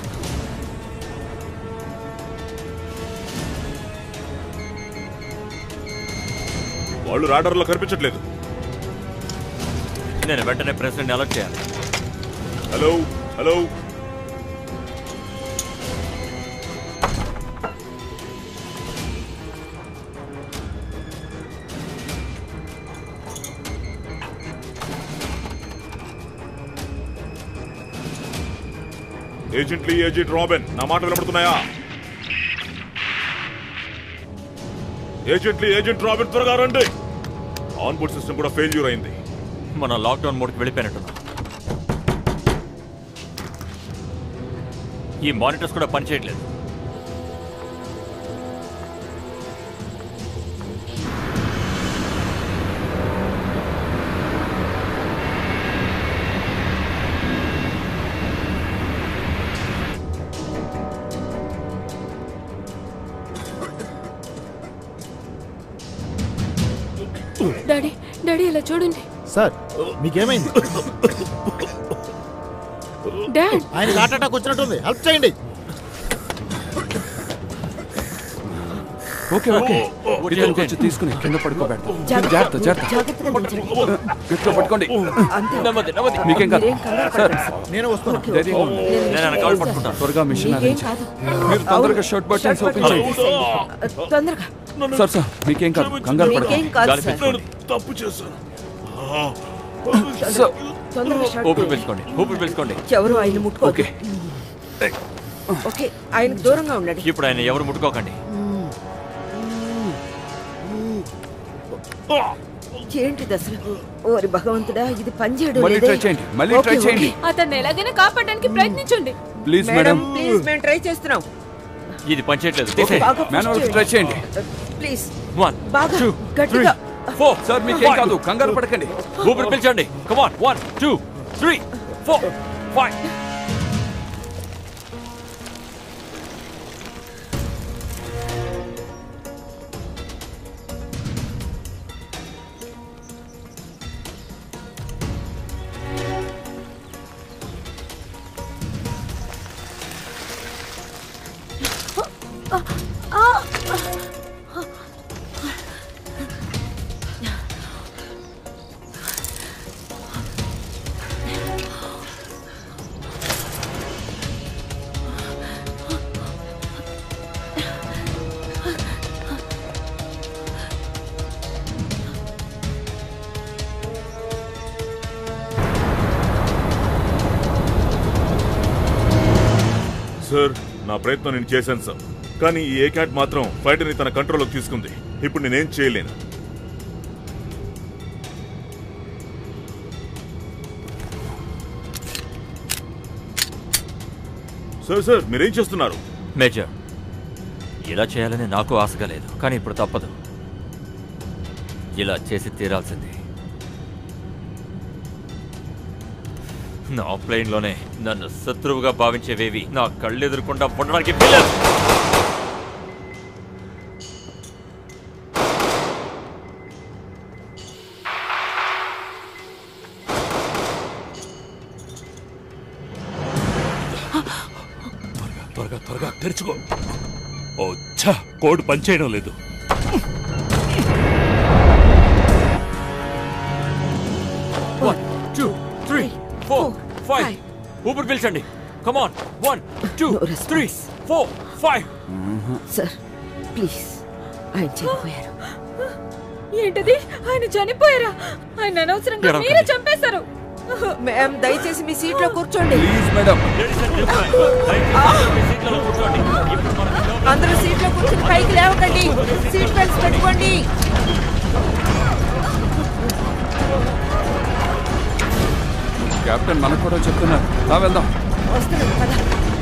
వాళ్ళు రాడర్లో కనిపించట్లేదు నేను వెంటనే ప్రెసిడెంట్ అలర్ట్ చేయాలి hello hello agent Lee agent Robin నా మాట వినపడుతున్నాయా ఏజెంట్లీ ఏజెంట్ రాబిన్ త్వరగా రండి ఆన్బోర్డ్ సిస్టమ్ కూడా ఫెయిల్యూర్ అయింది మన లాక్డౌన్ మోడ్కి వెళ్ళిపోయినట్టున్నా ఈ మానిటర్స్ కూడా పనిచేయట్లేదు డాడీ డాడీ ఇలా చూడండి సార్ మీకేమైంది డాడ్ ఆయన హార్ట్ అటాక్ వచ్చినట్టుంది హెల్ప్ చేయండి ఓకే ఓకే ఇతను కొంచెం తీసుకుని కింద పడుకోబెడతాం జాగ్రత్త జాగ్రత్త జాగ్రత్తగా దించండి గట్టిగా పట్టుకోండి అంతే నెమ్మది నెమ్మది మీకేం కాదు మీరేం కంగారు సార్ పడకండి. నేను వస్తున్నా ధైర్యంగా ఉండండి. నేను వెనకాల పట్టుకుంటాను త్వరగా మిషన్ మీకేం అరేంజ్ కాదు మీరు తొందరగా షర్ట్ బటన్స్ ఓపెన్ చేయండి తొందరగా సార్ సార్ మీకేం కాదు కంగారు మీకేం పడకండి కాదు గాలి సార్ పీల్చుకోండి తప్పు చేశాను సార్ తొందరగా షర్ట్ ఊపిరి పీల్చుకోండి ఊపిరి పీల్చుకోండి ఎవరు ఆయన ముట్టుకో ఓకే ఓకే ఆయనకు దూరంగా ఉండండి ఇప్పుడు ఆయన ఎవరు ముట్టుకోకండి ఏంటిది అసలు ఓరి భగవంతుడా ఇది పనిచేయడం మళ్ళీ లేదే. ట్రై చేయండి మళ్ళీ ఓకే, ట్రై ఓకే. చేయండి అతన్ని ఎలాగైనా కాపాడడానికి ప్రయత్నించండి ప్లీజ్ మేడం మేడం ప్లీజ్ మేము ట్రై చేస్తున్నాం ఇది పనిచేయట్లేదు తీసేయ్. బాగా push మాన్యువల్ చేయండి. ట్రై చేయండి ప్లీజ్ One, బాగా two, గట్టిగా four. సార్ మీకేం కాదు కంగారు పడకండి ఊపిరి పీల్చండి come on one two three four five sir నా ప్రయత్నం నేను చేశాను సార్ కానీ ఈ ఏ క్యాట్ మాత్రం ఫైటర్ని తన కంట్రోల్లోకి తీసుకుంది ఇప్పుడు నేనేం చేయలేను సార్ సార్ మీరేం చేస్తున్నారు మేజర్ ఇలా చేయాలని నాకు ఆశగా లేదు కానీ ఇప్పుడు తప్పదు ఇలా చేసి తీరాల్సింది నా ప్లేన్లోనే నన్ను శత్రువుగా భావించేవేవి నా కళ్ళు ఎదురుకుండా ఉండడానికి వీల్లేదు. త్వరగా త్వరగా తెరుచుకో ఓ ఛ కోడ్ పనిచేయడం లేదు one two three four five five. ఊపిరి పీల్చండి come on one two No response. Three four five sir please ఆయన చనిపోయారు ఏంటది ఆయన చనిపోయారా ఆయన అనవసరంగా ఎడవకండి. మీరే చంపేశారు మ్యామ్ దయచేసి మీ సీట్లో కూర్చోండి ప్లీజ్ మేడం సీట్లలో కూర్చోండి ఇప్పుడు మనం అందరూ సీట్లో కూర్చొని పైకి లేవకండి సీట్ బెల్ట్స్ పెట్టుకోండి కెప్టెన్ మనకు కూడా చెప్తున్నారు రా వెళ్దాం వస్తున్నాను కదా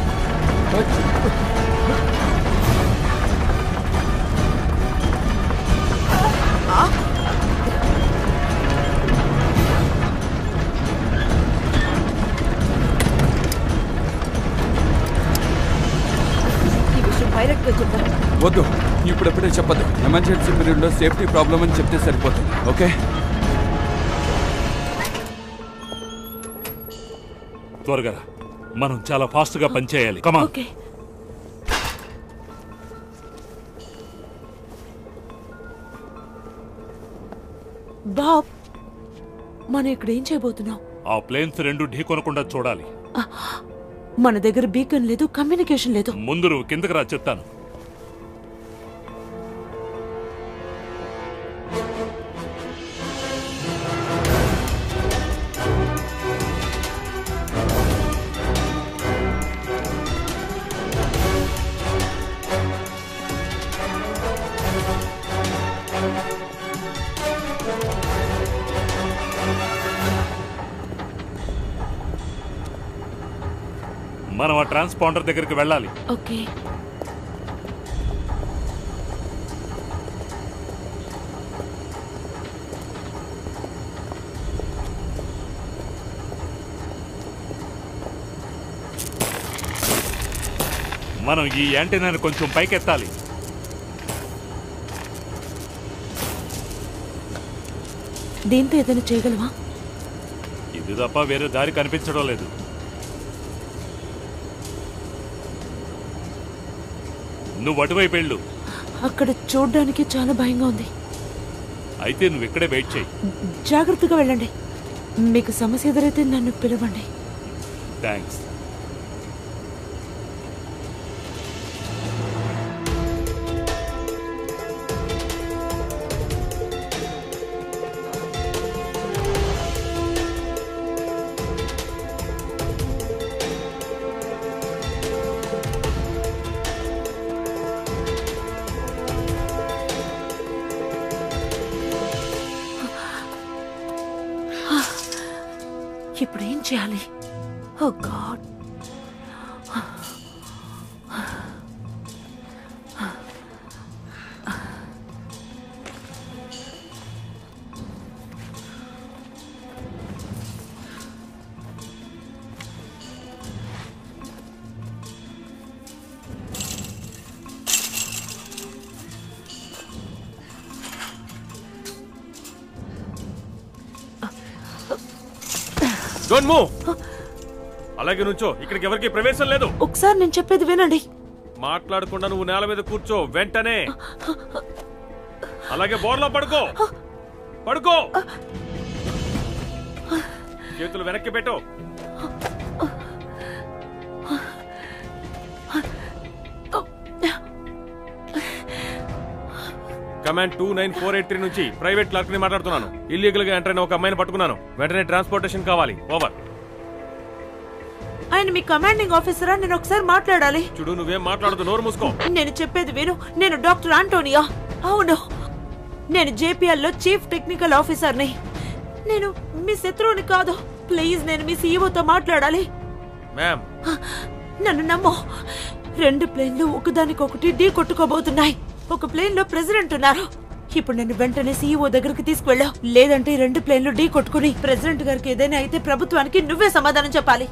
ఈ విషయం పైలట్ గా చెప్తాను వద్దు ఇప్పుడెప్పుడే చెప్పదు ఎమర్జెన్సీ పీరియడ్లో సేఫ్టీ ప్రాబ్లం అని చెప్తే సరిపోతుంది ఓకే త్వరగా రా. మనం చాలా ఫాస్ట్ గా పనిచేయాలి కమా ఓకే బాబ్ మనం ఇక్కడ ఏం చేయబోతున్నాం ఆ ప్లేన్స్ రెండు ఢీకొనకుండా చూడాలి మన దగ్గర బీకన్ లేదు కమ్యూనికేషన్ లేదు ముందు నువ్వు కిందకి రా చెప్తాను మనం ఆ ట్రాన్స్పాండర్ దగ్గరికి వెళ్ళాలి ఓకే మనం ఈ యాంటెనాను కొంచెం పైకెత్తాలి దీంతో ఏదైనా చేయగలవా ఇది తప్ప వేరే దారి కనిపించడం లేదు నువ్వు అటువైపు వెళ్ళు అక్కడ చూడ్డానికి చాలా భయంగా ఉంది అయితే నువ్వు ఇక్కడే వెయిట్ చేయి జాగ్రత్తగా వెళ్ళండి మీకు సమస్య ఎదురైతే నన్ను పిలవండి థ్యాంక్స్ ఇప్పుడు ఏం చేయాలి ఓ గాడ్ డోంట్ మూవ్ అలాగే నుంచో ఇక్కడికి ఎవరికి ప్రవేశం లేదు ఒకసారి నేను చెప్పేది వినండి మాట్లాడకుండా నువ్వు నేల మీద కూర్చో వెంటనే అలాగే బోర్లో పడుకో పడుకో చేతులు వెనక్కి పెట్టు command two nine four eight three నుంచి ప్రైవేట్ క్లర్క్ ని మాట్లాడుతున్నాను ఇల్లీగల్ గా ఎంటర్ అయిన ఒక అమ్మాయిని పట్టుకున్నాను వెంటనే ట్రాన్స్పోర్టేషన్ కావాలి ఓవర్ ఆయన మీ కమాండింగ్ ఆఫీసరా నేను ఒకసారి మాట్లాడాలి చూడు నువ్వేం మాట్లాడదు నోరు మూసుకో నేను చెప్పేది విను నేను డాక్టర్ ఆంటోనియా అవును నేను JPL లో చీఫ్ టెక్నికల్ ఆఫీసర్ని నేను మీ శత్రువుని కాదు ప్లీజ్ నేను మీ సీఈఓతో మాట్లాడాలి మ్యామ్ నన్ను నమ్మో రెండు ప్లేన్లు ఒకదానికొకటి ఢీ కొట్టుకోబోతున్నాయి ఒక ప్లేన్ లో ప్రెసిడెంట్ ఉన్నారు ఇప్పుడు నేను వెంటనే సీఈఓ దగ్గరికి తీసుకువెళ్ళావు లేదంటే ఈ రెండు ప్లేన్లు ఢీ కొట్టుకుని ప్రెసిడెంట్ గారికి ఏదైనా అయితే ప్రభుత్వానికి నువ్వే సమాధానం చెప్పాలి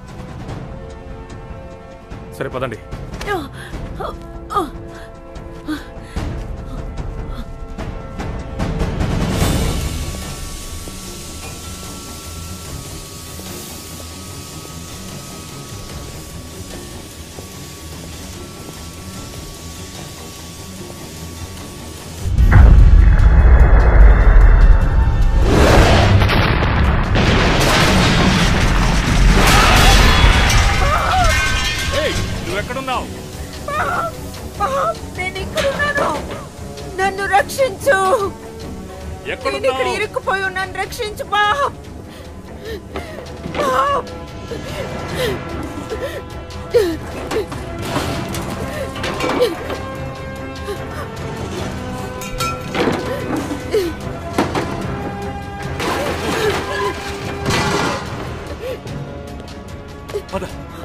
సరే పదండి ఏయ్, నువ్వెక్కడున్నావు నేను ఇక్కడున్నాను నన్ను రక్షించు నేను ఇక్కడ ఎక్కడున్నావు ఇరుక్కుపోయి ఉన్నాను రక్షించు బాబ్ బాబ్. పద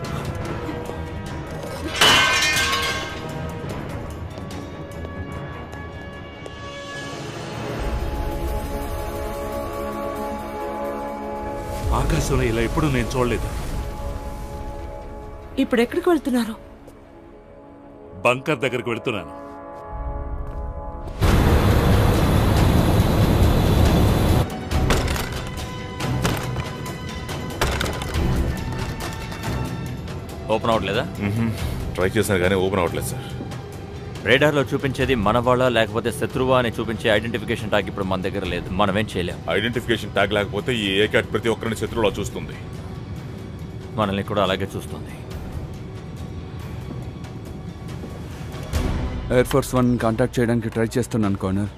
ఆకాశంలో ఇలా ఎప్పుడు నేను చూడలేదు ఇప్పుడు ఎక్కడికి వెళ్తున్నారు బంకర్ దగ్గరికి వెళ్తున్నాను ఓపెన్ అవ్వట్లేదా ట్రై చేశాను కానీ ఓపెన్ అవ్వట్లేదు సార్ రేడార్లో చూపించేది మన వాళ్ళ లేకపోతే శత్రువా అని చూపించే ఐడెంటిఫికేషన్ టాక్ ఇప్పుడు మన దగ్గర లేదు మనం ఏం చేయలేం ఐడెంటిఫికేషన్ ట్యాగ్ లేకపోతే ఈ ఏ క్యాట్ ప్రతి ఒక్కరిని శత్రువులా చూస్తుంది మనల్ని కూడా అలాగే చూస్తుంది ఎయిర్ ఫోర్స్ వన్ కాంటాక్ట్ చేయడానికి ట్రై చేస్తున్నాను కార్నర్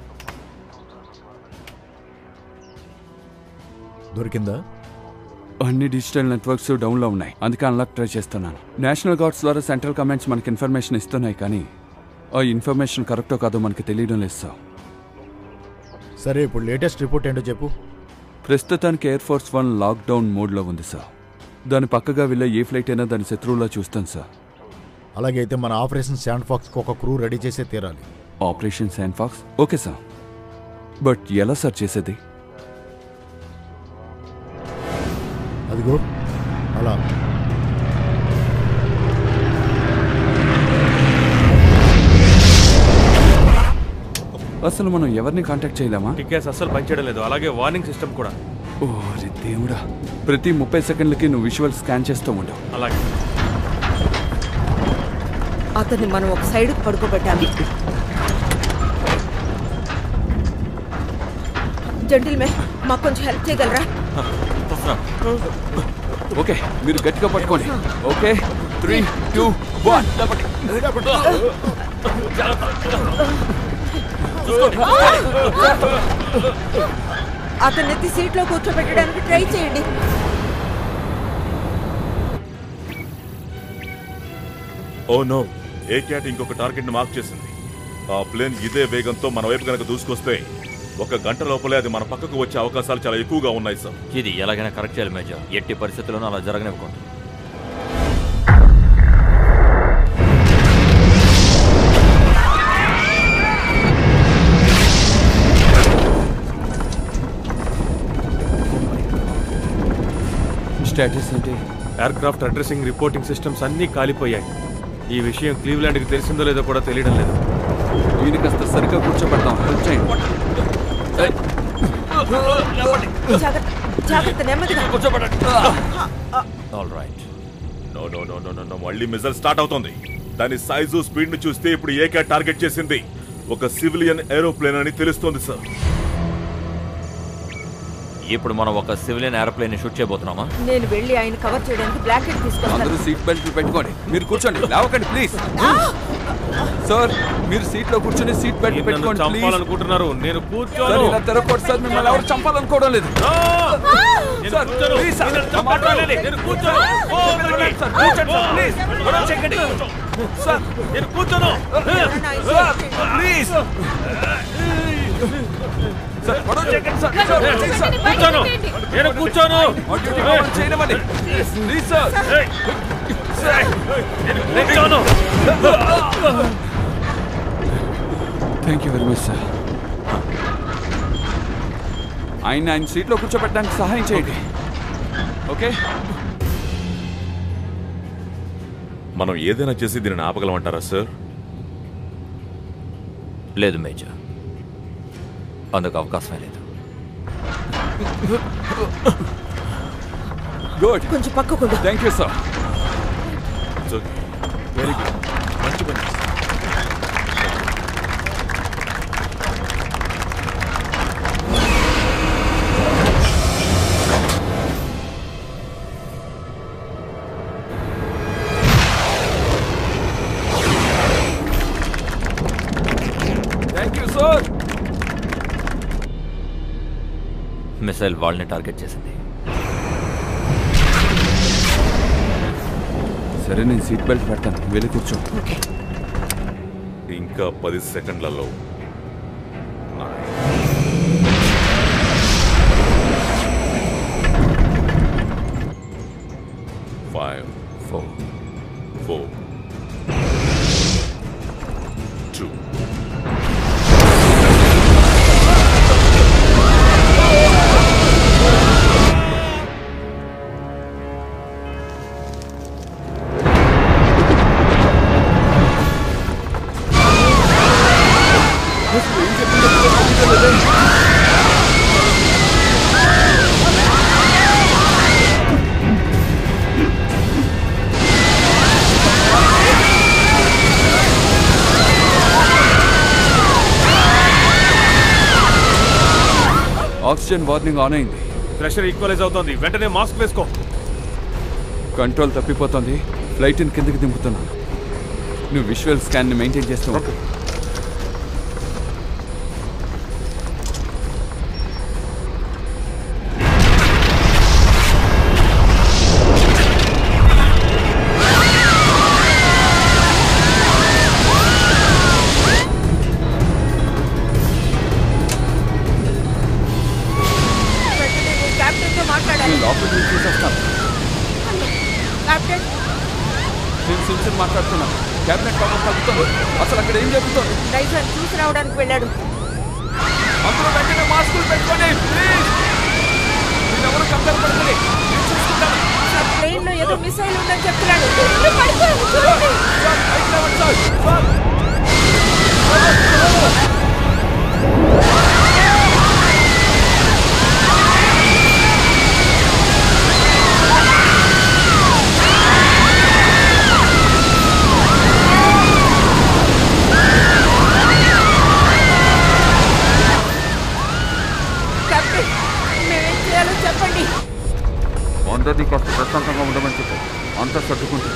దొరికిందా అన్ని డిజిటల్ నెట్వర్క్స్ డౌన్లో ఉన్నాయి అందుకే అన్లాక్ ట్రై చేస్తున్నాను నేషనల్ గార్డ్స్ ద్వారా సెంట్రల్ కమాండ్స్ మనకి ఇన్ఫర్మేషన్ ఇస్తున్నాయి కానీ ఆ ఇన్ఫర్మేషన్ కరెక్టో కాదో మనకి తెలియడం లేదు సార్ సరే ఇప్పుడు లేటెస్ట్ రిపోర్ట్ ఏంటో చెప్పు ప్రస్తుతానికి ఎయిర్ ఫోర్స్ వన్ లాక్డౌన్ మోడ్లో ఉంది సార్ దాని పక్కగా వెళ్ళే ఏ ఫ్లైట్ అయినా దాని శత్రువులా చూస్తాను సార్ అలాగే అయితే మన ఆపరేషన్ శాండ్ ఫాక్స్కి ఒక క్రూ రెడీ చేసే తీరాలి operation Sand Fox okay sir but ఎలా సార్ చేసేది అదిగో అలా అసలు మనం ఎవరిని కాంటాక్ట్ చేయలేమా టికెట్స్ అస్సలు పనిచేయడం లేదు అలాగే వార్నింగ్ సిస్టమ్ కూడా ఓ రే దేవుడా ప్రతి ముప్పై సెకండ్లకి నువ్వు విజువల్ స్కాన్ చేస్తూ ఉండవు అలాగే అతన్ని మనం ఒక సైడ్ పడుకోబెట్టాలి జెంటిల్మెన్ మాకు కొంచెం హెల్ప్ చేయగలరా వస్తున్నాం ఓకే మీరు గట్టిగా పట్టుకోండి ఓకే త్రీ టూ వన్ అతన్ని ఎత్తి సీట్లో కూర్చోబెట్టడానికి ట్రై చేయండి ఓ నో ఏ క్యాట్ ఇంకొక టార్గెట్ ని మార్క్ చేసింది ఆ ప్లేన్ ఇదే వేగంతో మన వైపు కనుక దూసుకొస్తే ఒక గంట లోపలే అది మన పక్కకు వచ్చే అవకాశాలు చాలా ఎక్కువగా ఉన్నాయి సార్ ఇది ఎలాగైనా కరెక్ట్ చేయాలి మేజర్ ఎట్టి పరిస్థితుల్లోనూ అలా జరగనివ్వకూడదు స్టేటస్ ఏంటి aircraft addressing reporting systems అన్నీ కాలిపోయాయి ఈ విషయం క్లీవ్లాండ్కి తెలిసిందో లేదో కూడా తెలియడం లేదు ఈయన కాస్త సరిగ్గా కూర్చోబెడతాం హెల్ప్ చేయండి జాగ్రత్త జాగ్రత్త నెమ్మదిగా all right no no no no no no మళ్ళీ మిజల్ స్టార్ట్ అవుతుంది దాని సైజు స్పీడ్ ని చూస్తే ఇప్పుడు ఏ క్యాట్ టార్గెట్ చేసింది ఒక సివిలియన్ ఏరోప్లేన్ అని తెలుస్తోంది సార్ ఇప్పుడు మనం ఒక సివిలియన్ ఏరోప్లేన్ ని షూట్ చేయబోతున్నామా నేను వెళ్ళి ఆయన కవర్ చేయడానికి బ్లాకెట్ అందరూ తీసుకొస్తాను సీట్ బెల్ట్లు పెట్టుకోండి మీరు కూర్చోండి లేవకండి ప్లీజ్ సార్ మీరు సీట్ లో కూర్చొని సీట్ బెల్ట్ మీరు నన్ను పెట్టుకోండి ప్లీజ్ చంపాలనుకుంటున్నారు నేను సార్ కూర్చోను ఇలా తిరగకూడదు సార్ మిమ్మల్ని ఎవరు చంపాలనుకోవడం లేదు నేను సార్, కూర్చోను. ప్లీజ్ సార్, మీరు నన్ను నా మాట చంపాలని వినండి. నేను కూర్చోను. ఓ, వెళ్ళండి. సార్, కూర్చోండి సార్, ప్లీజ్. గొడవ చేయకండి. సార్ నేను కూర్చోను సార్ ప్లీజ్ సార్ గొడవ చేయకండి సార్ సార్, ప్లీజ్ సార్ కూర్చోను నేను కూర్చోను ఆన్ డ్యూటీ మమ్మల్ని చేయనివ్వండి ప్లీజ్ సార్ ఏయ్, నేను కూర్చోను thank you very much sir ఆయన ఆయన సీట్లో కూర్చోబెట్టడానికి సహాయం చేయండి ఓకే మనం ఏదైనా చేసి దీనిని ఆపగలమంటారా సార్ లేదు మేజర్ అందుకు అవకాశమే లేదు గుడ్ కొంచెం పక్కకుండా thank you sir very good మంచి పని చేశారు. థ్యాంక్ యూ సార్ మిసైల్ వాళ్ళని టార్గెట్ చేసింది సరే నేను సీట్ బెల్ట్ పెడతాను వెళ్ళి కూర్చో ఇంకా పది సెకండ్లలో five four four two oxygen warning on అయింది ప్రెషర్ ఈక్వలైజ్ అవుతోంది వెంటనే మాస్క్ వేసుకో కంట్రోల్ తప్పిపోతుంది ఫ్లైట్ని కిందకి దింపుతున్నాను నువ్వు విజువల్ స్కాన్ని మెయింటైన్ చేస్తూ ఉండు. కెప్టెన్ తో మాట్లాడాలి నేను లోపల నుంచి చూసేస్తాను కెప్టెన్ నేను సిమ్సన్ మాట్లాడుతున్నాను క్యాబినెట్ పవర్ తగ్గుతుంది అసలు అక్కడ ఏం జరుగుతుంది నైజర్ చూసి రావడానికి వెళ్ళాడు అందరూ వెంటనే మాస్కులు పెట్టుకోండి ప్లీజ్ మీరు ఎవరు కంగారు పడకండి నేను చూసుకుంటాను సార్ ప్లేన్ లో ఏదో మిసైల్ ఉందని చెప్తున్నాడు ఇల్లు పడిపోయింది, చూడండి. సార్, పైకి లేవండి, సార్. సార్. కెప్టెన్ అంతా సర్దుకుంటుంది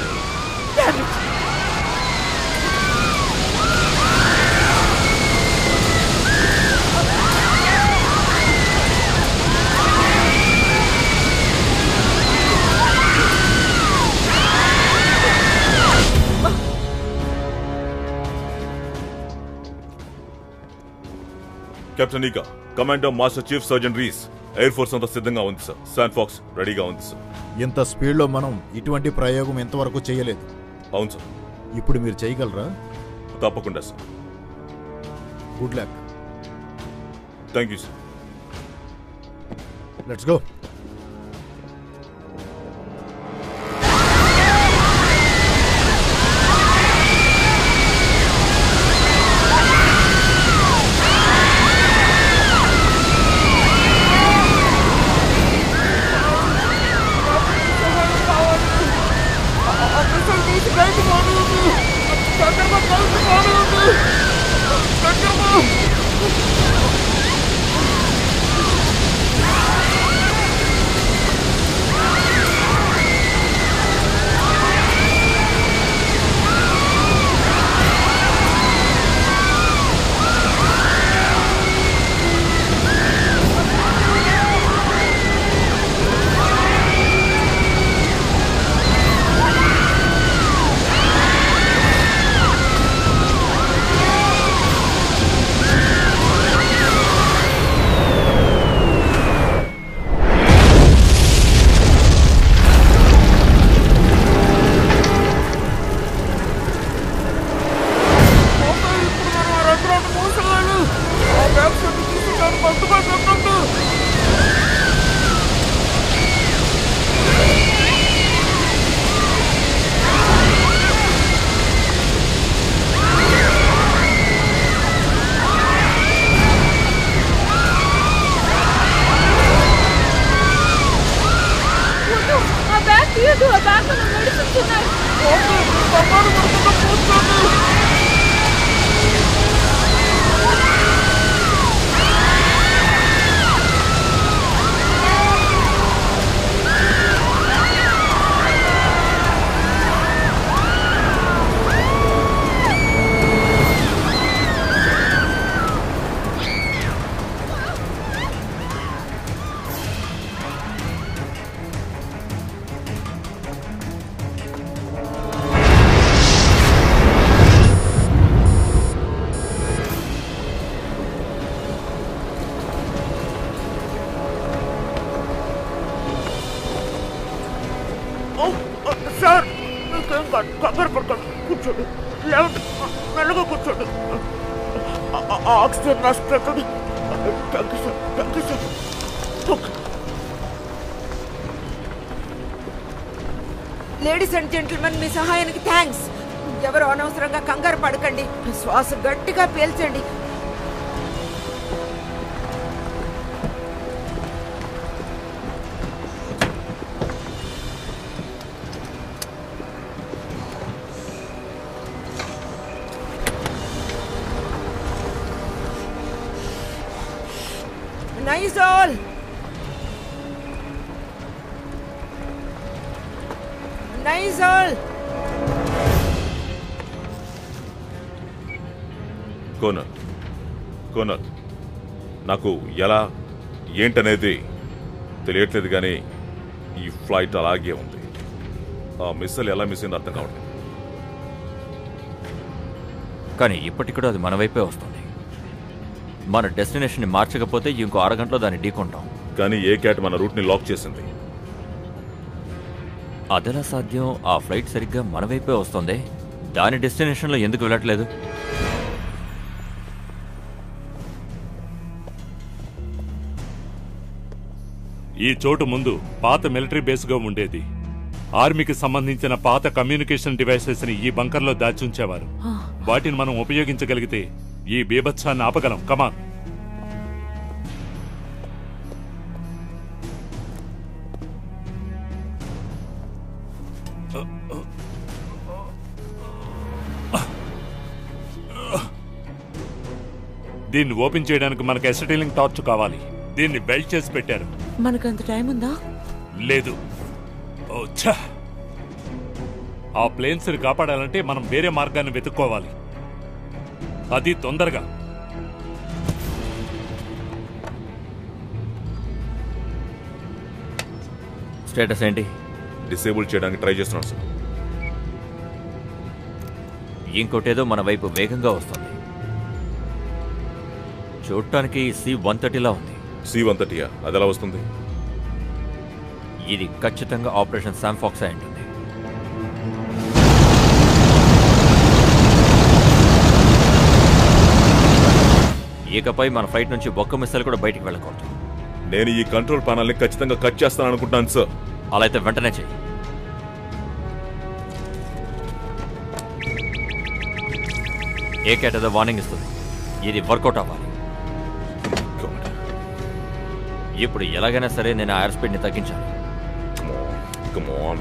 కెప్టెన్ ఈకా commander master chief surgeon Rees air force అంతా సిద్ధంగా ఉంది సార్ శాన్ ఫాక్స్ రెడీగా ఉంది సార్ ఇంత స్పీడ్లో మనం ఇటువంటి ప్రయోగం ఇంతవరకు చేయలేదు అవును సార్ ఇప్పుడు మీరు చేయగలరా తప్పకుండా sir good luck thank you sir let's go ఆ బ్యాగ్ తీయద్దు ఆ బ్యాగ్ లో మెడిసిన్స్ ఉన్నాయి సార్ మీకేం కాదు కంగారు పడకండి కూర్చోండి లేవండి మెల్లగా కూర్చోండి ఆ- ఆ- ఆ ఆక్సిజన్ మాస్క్ పెట్టండి thank you sir thank you sir okay ladies and gentlemen మీ సహాయానికి థ్యాంక్స్ ఎవరు అనవసరంగా కంగారు పడకండి శ్వాస గట్టిగా పీల్చండి nice all nice all Conner Conner నాకు ఎలా ఏంటనేది తెలియట్లేదు కానీ ఈ ఫ్లైట్ అలాగే ఉంది ఆ మిస్సల్ ఎలా మిస్ అయిందో అర్థం కావట్లేదు కానీ ఇప్పటికి కూడా అది మన వైపే వస్తుంది మన డెస్టినేషన్ని మార్చకపోతే ఇంకో అరగంటలో దాన్ని ఢీకొంటాం కానీ ఏ క్యాట్ మన రూట్ని లాక్ చేసింది అదెలా సాధ్యం ఆ ఫ్లైట్ సరిగ్గా మన వైపే వస్తుంది దాని డెస్టినేషన్లో ఎందుకు వెళ్ళట్లేదు ఈ చోటు ముందు పాత మిలిటరీ బేస్గా ఉండేది ఆర్మీకి సంబంధించిన పాత కమ్యూనికేషన్ డివైసెస్ ని ఈ బంకర్లో దాచుంచేవారు వాటిని మనం ఉపయోగించగలిగితే ఈ బీభత్సాన్ని ఆపగలం కమాన్ దీన్ని ఓపెన్ చేయడానికి మనకు ఎసటిలింగ్ టార్చ్ కావాలి దీన్ని బెల్ట్ చేసి పెట్టారు మనకంత టైం ఉందా లేదు ఓ ఛ! ఆ ప్లేన్స్ ని కాపాడాలంటే మనం వేరే మార్గాన్ని వెతుక్కోవాలి అది తొందరగా స్టేటస్ ఏంటి డిసేబుల్ చేయడానికి ట్రై చేస్తున్నాను సార్ ఇంకోటేదో మన వైపు వేగంగా వస్తుంది చూడటానికి సి వన్ థర్టీలా ఉంది సి వన్ థర్టీయా అది ఎలా వస్తుంది ఇది ఖచ్చితంగా ఆపరేషన్ శాంఫాక్స్ అయి ఉంటుంది ఇకపై మన ఫ్లైట్ నుంచి ఒక్క మిస్సైల్ కూడా బయటికి వెళ్ళకూడదు నేను ఈ కంట్రోల్ ప్యానల్ని ఖచ్చితంగా కట్ చేస్తాను అనుకుంటున్నాను సార్ అలా అయితే వెంటనే చెయ్యి ఏ క్యాట్ ఏదో వార్నింగ్ ఇస్తుంది ఇది వర్కౌట్ అవ్వాలి ఇప్పుడు ఎలాగైనా సరే నేను ఆ ఎయిర్ స్పీడ్ని తగ్గించాలి Come on.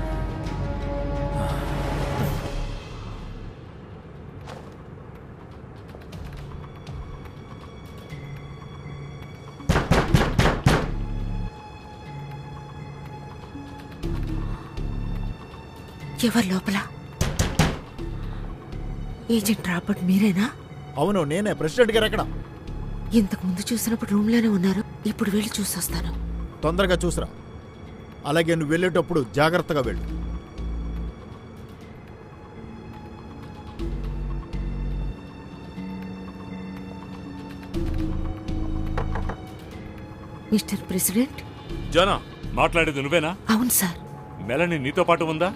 ఎవరు లోపల ఏజెంట్ రాబర్ట్ మీరేనా అవును నేనే ప్రెసిడెంట్ గారు ఎక్కడ ఇంతకు ముందు చూసినప్పుడు రూమ్లోనే ఉన్నారు ఇప్పుడు వెళ్ళి చూసొస్తాను తొందరగా చూసిరా అలాగే నువ్వు వెళ్ళేటప్పుడు జాగ్రత్తగా వెళ్ళు మిస్టర్ ప్రెసిడెంట్ జనా మాట్లాడేది నువ్వేనా అవును సార్ మెలని నీతో పాటు ఉందా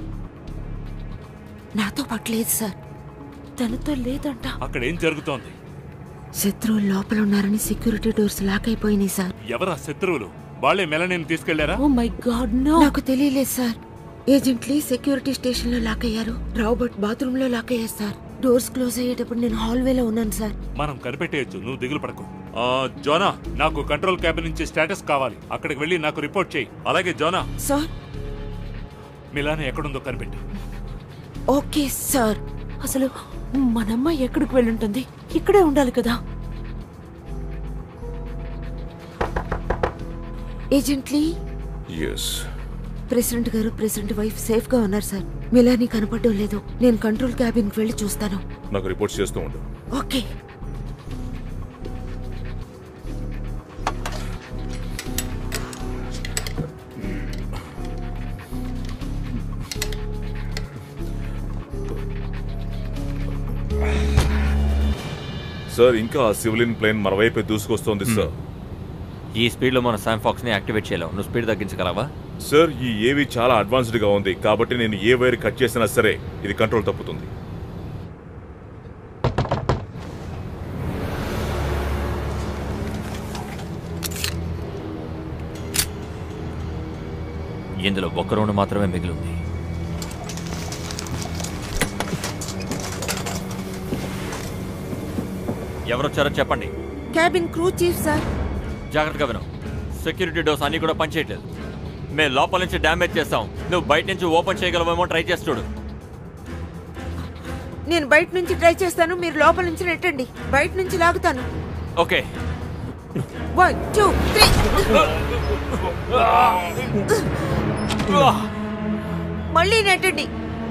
నాతో పాటు లేదు సార్ తనతో లేదంట అక్కడ ఏం జరుగుతోంది శత్రువులు లోపల ఉన్నారని సెక్యూరిటీ డోర్స్ లాక్ అయిపోయినాయి సార్ ఎవరా శత్రువులు వాళ్ళే మెలనీని తీసుకెళ్లారా ఓ మై గాడ్ నో నాకు తెలియలేదు సార్ ఏజెంట్లీ సెక్యూరిటీ స్టేషన్ లో లాక్ అయ్యారు రాబర్ట్ బాత్రూమ్ లో లాక్ అయ్యారు సార్ డోర్స్ క్లోజ్ అయ్యేటప్పుడు నేను హాల్వేలో ఉన్నాను సార్ మనం కనిపెట్టేయచ్చు నువ్వు దిగులు పడకు ఆ, జోనా నాకు కంట్రోల్ క్యాబిన్ నుంచి స్టేటస్ కావాలి అక్కడికి వెళ్ళి నాకు రిపోర్ట్ చేయి అలాగే జోనా సార్ మిలాని ఎక్కడుందో కనిపెట్టు ఓకే సార్ అసలు మనమ్మ ఎక్కడికి వెళ్ళుంటుంది ఇక్కడే ఉండాలి కదా ఏజెంట్లీ ఎస్ ప్రెసిడెంట్ గారు ప్రెసిడెంట్ వైఫ్ సేఫ్ గా ఉన్నారు సార్ మిలాని కనపడడం లేదు నేను కంట్రోల్ క్యాబిన్ కి వెళ్ళి చూస్తాను నాకు రిపోర్ట్స్ చేస్తూ ఉండు ఓకే సార్ ఇంకా ఆ సివిలియన్ ప్లేన్ మన వైపే దూసుకొస్తోంది సార్ ఈ స్పీడ్లో మన శాంఫాక్స్ని యాక్టివేట్ చేయలేం నువ్వు స్పీడ్ తగ్గించగలవా సార్ ఈ ఏవి చాలా అడ్వాన్స్డ్ గా ఉంది కాబట్టి నేను ఏ వైర్ కట్ చేసినా సరే ఇది కంట్రోల్ తప్పుతుంది ఇందులో ఒక్క రౌండ్ మాత్రమే మిగిలి ఉంది ఎవరొచ్చారో చెప్పండి క్యాబిన్ క్రూ చీఫ్ సార్ జాగ్రత్తగా విను సెక్యూరిటీ డోర్స్ అన్ని కూడా పనిచేయట్లేదు మేము లోపల నుంచి డ్యామేజ్ చేస్తాం నువ్వు బయట నుంచి ఓపెన్ చేయగలవేమో ట్రై చేసి చూడు నేను బయట నుంచి ట్రై చేస్తాను మీరు లోపల నుంచి నెట్టండి బయట నుంచి లాగుతాను ఓకే వన్ టూ త్రీ మళ్ళీ నెట్టండి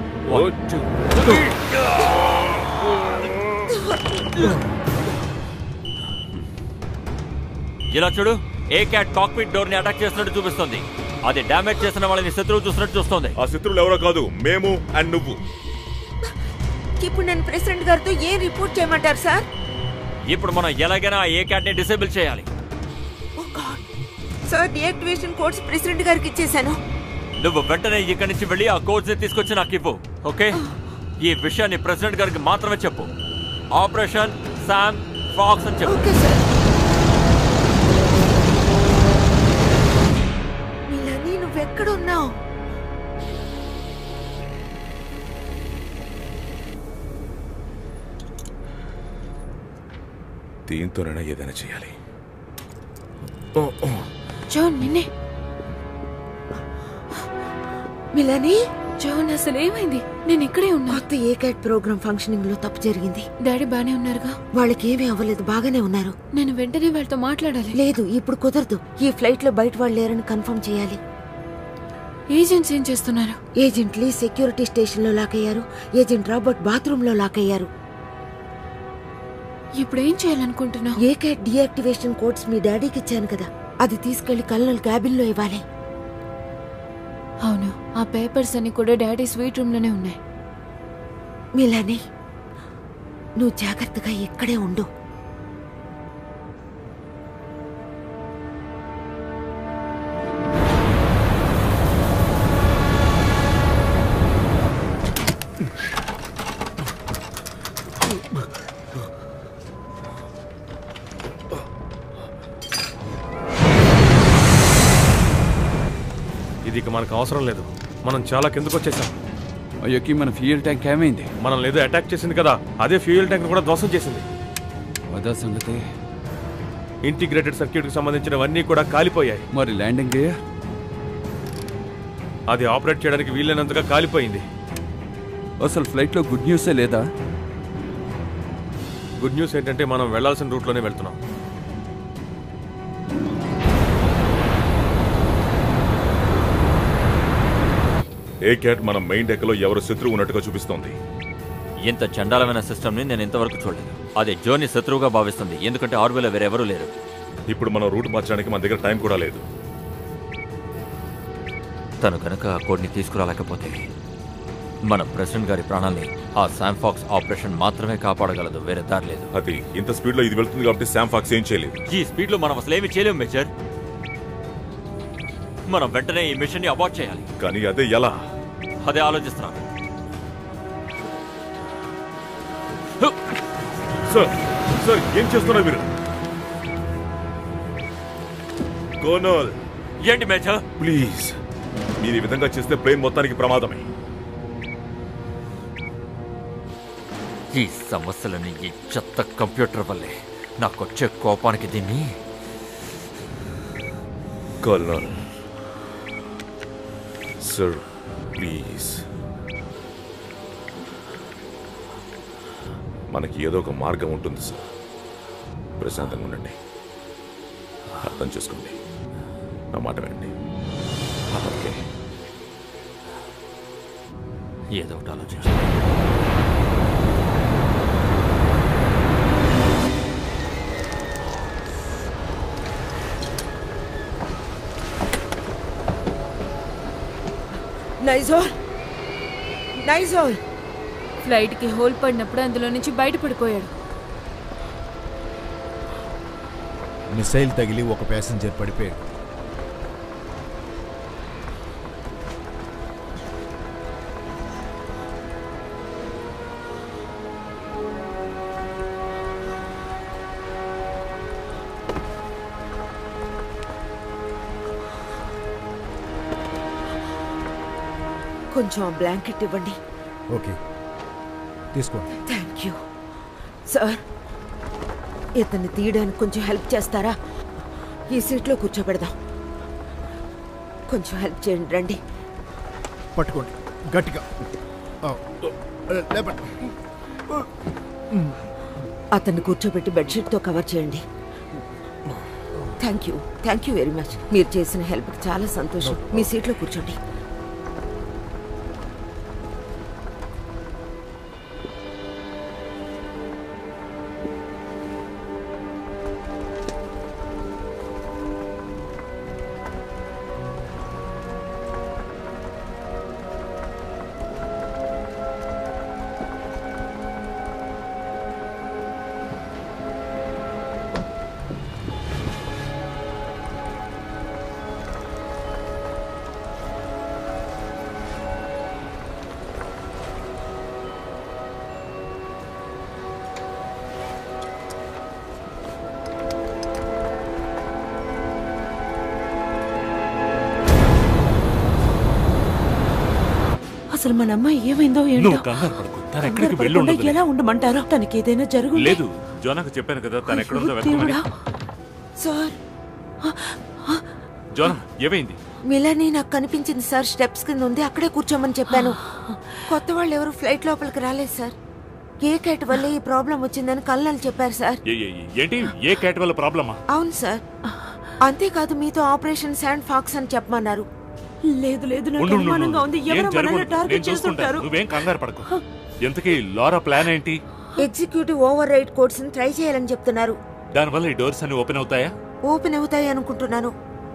ఇలా చూడు ఏ క్యాట్ కాక్పిట్ డోర్ ని అటాక్ చేసినట్టు చూపిస్తుంది అది డ్యామేజ్ చేసిన వాళ్ళని శత్రువు చూసినట్టు చూస్తుంది ఆ శత్రువులు ఎవరో కాదు మేము అండ్ నువ్వు ఇప్పుడు నేను ప్రెసిడెంట్ గారితో ఏం రిపోర్ట్ చేయమంటారు సార్ ఇప్పుడు మనం ఎలాగైనా ఆ ఏ క్యాట్ ని డిసేబుల్ చేయాలి సార్ డియాక్టివేషన్ కోడ్స్ ప్రెసిడెంట్ గారికి ఇచ్చేశాను నువ్వు వెంటనే ఇక్కడి నుంచి వెళ్ళి ఆ కోడ్స్ ని తీసుకొచ్చి నాకు ఇవ్వు ఓకే ఈ విషయాన్ని ప్రెసిడెంట్ గారికి మాత్రమే చెప్పు ఆపరేషన్ శామ్ ఫాక్స్ అని చెప్పు మిలని నువ్వెక్కడున్నావు దీంతోనైనా ఏదైనా చేయాలి జోన్ నిన్నే మిలని జోన్ అసలు ఏమైంది నేను ఇక్కడే ఉన్నా కొత్త ఏ క్యాట్ ప్రోగ్రామ్ ఫంక్షనింగ్ లో తప్పు జరిగింది డాడీ బానే ఉన్నారుగా వాళ్ళకి ఏమీ అవ్వలేదు బాగానే ఉన్నారు నేను వెంటనే వాళ్ళతో మాట్లాడాలి లేదు ఇప్పుడు కుదరదు ఈ ఫ్లైట్ లో బయట వాళ్ళు లేరని కన్ఫర్మ్ చేయాలి ఏజెంట్స్ ఏం చేస్తున్నారు ఏజెంట్ లీ సెక్యూరిటీ స్టేషన్లో లాక్ అయ్యారు ఏజెంట్ రాబర్ట్ బాత్రూంలో లాక్ అయ్యారు ఇప్పుడు ఏం చేయాలనుకుంటున్నావు ఏ క్యాట్ డియాక్టివేషన్ కోడ్స్ మీ డాడీకి ఇచ్చాను కదా అది తీసుకెళ్లి కల్నల్ క్యాబిన్లో ఇవ్వాలి అవును ఆ పేపర్స్ అన్ని కూడా డాడీ స్వీట్ రూమ్ లోనే ఉన్నాయి మిలాని నువ్వు జాగ్రత్తగా ఇక్కడే ఉండు ఇది ఇక మనకు అవసరం లేదు మనం చాలా కిందకు వచ్చేసాం అయ్యోకి మన ఫ్యూయల్ ట్యాంక్ ఏమైంది మనం ఏదో అటాక్ చేసింది కదా అదే ఫ్యూయల్ ట్యాంక్ కూడా ధ్వంసం చేసింది అదా సంగతి ఇంటిగ్రేటెడ్ సర్క్యూట్ కి సంబంధించినవన్నీ కూడా కాలిపోయాయి మరి ల్యాండింగ్ గేర్ అది ఆపరేట్ చేయడానికి వీలైనంతగా కాలిపోయింది అసలు ఫ్లైట్లో గుడ్ న్యూసే లేదా గుడ్ న్యూస్ ఏంటంటే మనం వెళ్లాల్సిన రూట్లోనే వెళ్తున్నాం ఏ క్యాట్ మన మెయిన్ డెక్ లో ఎవరు శత్రువు ఉన్నట్టుగా చూపిస్తోంది ఇంత చండాలమైన సిస్టమ్ ని నేను ఇంతవరకు చూడలేదు అది జోని శత్రువుగా భావిస్తుంది ఎందుకంటే ఆర్వీలో వేరెవరూ లేరు ఇప్పుడు మనం రూట్ మార్చడానికి మన దగ్గర టైం కూడా లేదు తను కనుక ఆ కోడ్ని తీసుకురాలేకపోతే మన ప్రెసిడెంట్ గారి ప్రాణాల్ని ఆ శాంఫాక్స్ ఆపరేషన్ మాత్రమే కాపాడగలదు వేరే దారి లేదు అది ఇంత స్పీడ్ లో ఇది వెళ్తుంది కాబట్టి శామ్ ఫాక్స్ ఏం చేయలేదు ఈ స్పీడ్ లో మనం అసలు ఏమి చేయలేము మేజర్ మనం వెంటనే ఈ మిషన్ ని అబార్ట్ చేయాలి కానీ అదే ఎలా అదే ఆలోచిస్తున్నాను సార్ సార్ ఏం చేస్తున్నారు మీరు కోనల్ ఏంటి మేజర్ ప్లీజ్ మీరు ఈ విధంగా చేస్తే ప్లేన్ మొత్తానికి ప్రమాదమే ఈ సమస్యలని ఈ చెత్త కంప్యూటర్ వల్లే నాకొచ్చే కోపానికి దీన్ని కర్నల్ సార్ ప్లీజ్ మనకి ఏదో ఒక మార్గం ఉంటుంది సార్ ప్రశాంతంగా ఉండండి అర్థం చేసుకోండి నా మాట వినండి ఓకే ఏదో ఒకటి ఆలోచించు నైజోల్ నైజోల్ ఫ్లైట్ కి హోల్ పడినప్పుడు అందులో నుంచి బయటపడిపోయాడు మిసైల్ తగిలి ఒక ప్యాసింజర్ పడిపోయాడు కొంచెం ఆ బ్లాంకెట్ ఇవ్వండి ఓకే తీసుకోండి థ్యాంక్ యూ సార్ ఇతన్ని తీయడానికి కొంచెం హెల్ప్ చేస్తారా ఈ సీట్లో కూర్చోబెడదాం కొంచెం హెల్ప్ చేయండి రండి పట్టుకోండి గట్టిగా ఆ, లేపండి అతన్ని కూర్చోబెట్టి బెడ్షీట్తో కవర్ చేయండి thank you thank you very much మీరు చేసిన హెల్ప్కి చాలా సంతోషం మీ సీట్లో కూర్చోండి అసలు మన అమ్మాయి ఏమైందో ఏంటో నువ్వు కంగారు పడకు తను ఎక్కడికి కంగారు వెళ్ళి పడకుండా ఉండదు ఎలా ఉండమంటారో తనకి ఏదైనా జరుగు లేదు జోనాకు చెప్పాను కదా తను ఎక్కడుందో వెతకమని సార్ జోనా ఏమైంది మిలాని నాకు కనిపించింది సార్ స్టెప్స్ కింద ఉంది అక్కడే కూర్చోమని చెప్పాను కొత్త వాళ్ళు ఎవరు ఫ్లైట్ లోపలికి రాలేదు సార్ ఏ కైట్ వల్ల ఈ ప్రాబ్లం వచ్చిందని కల్నల్ చెప్పారు సార్ ఏ- ఏ- ఏంటి ఏ క్యాట్ వల్ల ప్రాబ్లమా అవును సార్ అంతేకాదు మీతో ఆపరేషన్ శాండ్ ఫాక్స్ అని చెప్పమన్నారు లేదు లేదు నాకు ఉండు, ఉండు, అనుమానంగా ఉండు. ఉంది ఏం ఎవరు మనల్ని జరగదు. టార్గెట్ నేను చూసుకుంటాను చేస్తుంటారు నువ్వేం కంగారు పడకు ఎంతకీ లారా ప్లాన్ ఏంటి ఎగ్జిక్యూటివ్ ఓవర్ రైడ్ కోడ్స్ ని ట్రై చేయాలని చెప్తున్నారు దానివల్ల ఈ డోర్స్ అన్ని ఓపెన్ అవుతాయా ఓపెన్ అవుతాయి అనుకుంటున్నాను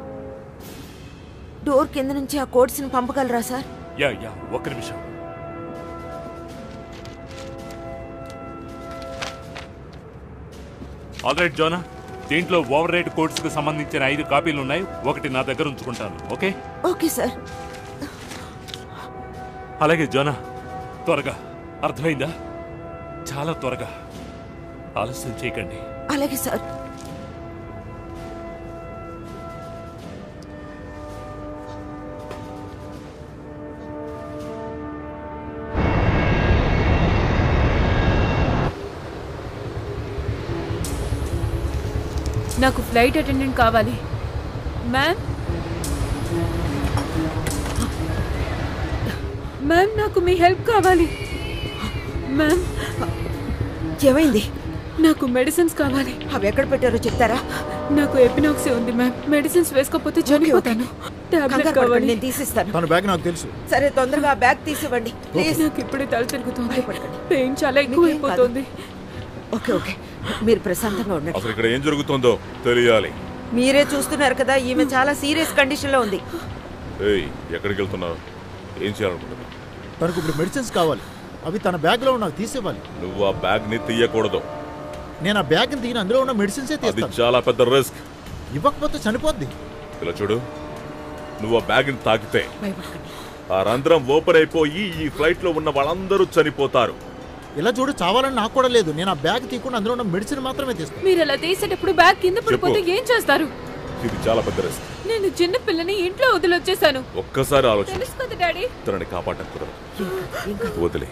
డోర్ కింద నుంచి ఆ కోడ్స్ ని పంపగలరా సార్ యా యా ఒక్క నిమిషం ఆల్రైట్ జోనా దీంట్లో ఓవర్ రైట్ కోడ్స్ కు సంబంధించిన ఐదు కాపీలు ఉన్నాయి ఒకటి నా దగ్గర ఉంచుకుంటాను ఓకే ఓకే సార్ అలాగే జోనా త్వరగా అర్థమైందా చాలా త్వరగా ఆలస్యం చేయకండి అలాగే సార్ నాకు ఫ్లైట్ అటెండెంట్ కావాలి మ్యామ్ మ్యామ్ నాకు మీ హెల్ప్ కావాలి మ్యామ్ ఏమైంది నాకు మెడిసిన్స్ కావాలి అవి ఎక్కడ పెట్టారో చెప్తారా నాకు ఎపినాక్సీ ఉంది మ్యామ్ మెడిసిన్స్ వేసుకోకపోతే చనిపోతాను టాబ్లెట్ కంగారు పడకండి, కావాలి నేను తీసిస్తాను తన బ్యాగ్ నాకు తెలుసు సరే తొందరగా ఆ బ్యాగ్ తీసివ్వండి ప్లీజ్ నాకు ఇప్పుడే తల తిరుగుతుంది పెయిన్ చాలా ఎక్కువ మీకేం కాదు. అయిపోతుంది ఓకే ఓకే మీరు ప్రశాంతంగా ఉండండి అసలు ఇక్కడ ఏం జరుగుతుందో తెలియాలి మీరే చూస్తున్నారు కదా ఈమె చాలా సీరియస్ కండిషన్ లో ఉంది ఏయ్ ఎక్కడికి వెళ్తున్నావు ఏం చేయాలనుకుంటున్నావు తనకు ఇప్పుడు మెడిసిన్స్ కావాలి అవి తన బ్యాగ్లో నాకు తీసివ్వాలి నువ్వు ఆ బ్యాగ్ ని తీయకూడదు నేను ఆ బ్యాగ్ని తీయను అందులో ఉన్న మెడిసిన్సే అది తీస్తాను చాలా పెద్ద రిస్క్ ఇవ్వకపోతే చనిపోద్ది ఇలా చూడు నువ్వు ఆ బ్యాగ్ ని తాకితే ఆ రంధ్రం ఓపెన్ అయిపోయి ఈ ఫ్లైట్ లో ఉన్న వాళ్ళందరూ చనిపోతారు ఇలా చూడు చావాలని నాకు కూడా లేదు నేను ఆ బ్యాగ్ తీయకుండా అందులో ఉన్న మెడిసిన్ మాత్రమే తీస్తాను మీరు అలా తీసేటప్పుడు బ్యాగ్ కింద పడిపోతే ఏం చేస్తారు ఇది చాలా పెద్ద రిస్క్ నేను చిన్న పిల్లని ఇంట్లో వదిలొచ్చేసాను ఒక్కసారి ఆలోచన తెలుసు కదా డాడీ తనని కాపాడటం కుదరదు వదిలే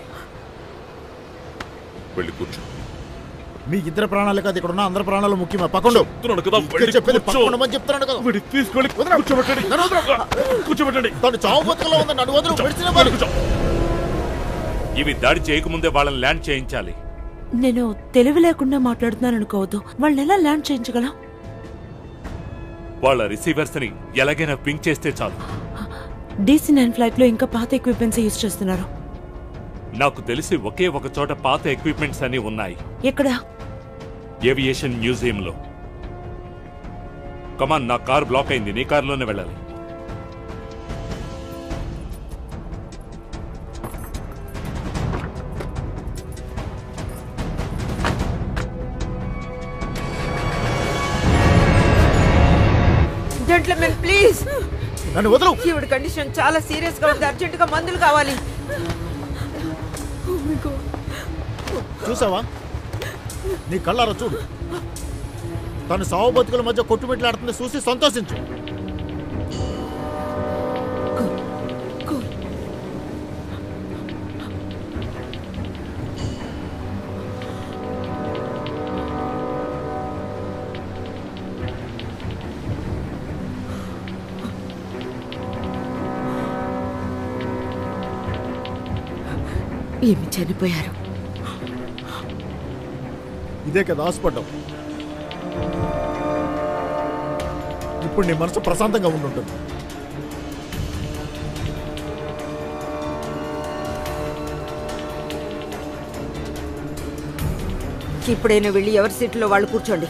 వెళ్ళి కూర్చో మీ ఇద్దరు ప్రాణాలు కాదు ఇక్కడ ఉన్న అందరి ప్రాణాలు ముఖ్యమా పక్కన చెప్తున్నాను కదా, వెళ్ళి చెప్పేది కూర్చో. పక్కన ఉండమని చెప్తున్నాను కదా వీడి తీసుకెళ్ళి కూర్చోబెట్టండి నన్ను వదలు. కూర్చోబెట్టండి తను చావు బతుకలో ఉంది నన్ను వదలు మెడిసిన్ ఇవ్వాలి. ఇవి దాడి చేయకముందే వాళ్ళని ల్యాండ్ చేయించాలి నేను తెలివి లేకుండా మాట్లాడుతున్నాను అనుకోవద్దు వాళ్ళని ఎలా ల్యాండ్ చేయించగలం వాళ్ళ రిసీవర్స్ ని ఎలాగైనా పింక్ చేస్తే చాలు డీసీ నైన్ ఫ్లైట్ లో ఇంకా పాత ఎక్విప్మెంట్స్ యూజ్ చేస్తున్నారు నాకు తెలిసి ఒకే ఒక చోట పాత ఎక్విప్మెంట్స్ అన్ని ఉన్నాయి ఎక్కడ ఏవియేషన్ మ్యూజియం లో కమాన్ నా కార్ బ్లాక్ అయింది నీ కారులోనే వెళ్ళాలి జెంట్లమెన్ ప్లీజ్ నన్ను వదలు ఈవిడ కండిషన్ చాలా సీరియస్ గా ఉంది అర్జెంట్ గా మందులు కావాలి చూసావా నీ కళ్ళారా చూడు తను సావు బతుకుల మధ్య కొట్టుమిట్లాడుతుంది చూసి సంతోషించు ఏమి చనిపోయారు ఇదే కదా హాస్పిటల్ ఇప్పుడు నీ మనసు ప్రశాంతంగా ఉండుంటుంది ఇప్పుడైనా వెళ్ళి ఎవరి సీట్లో వాళ్ళు కూర్చోండి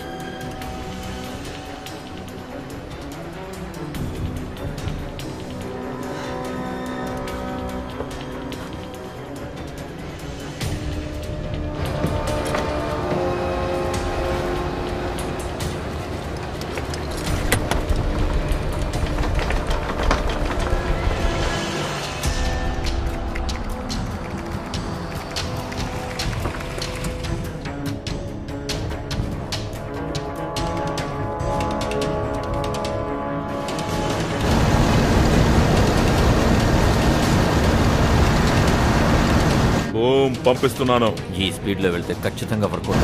ఓం పంపిస్తున్నాను ఈ స్పీడ్ లో వెళ్తే ఖచ్చితంగా వర్కౌట్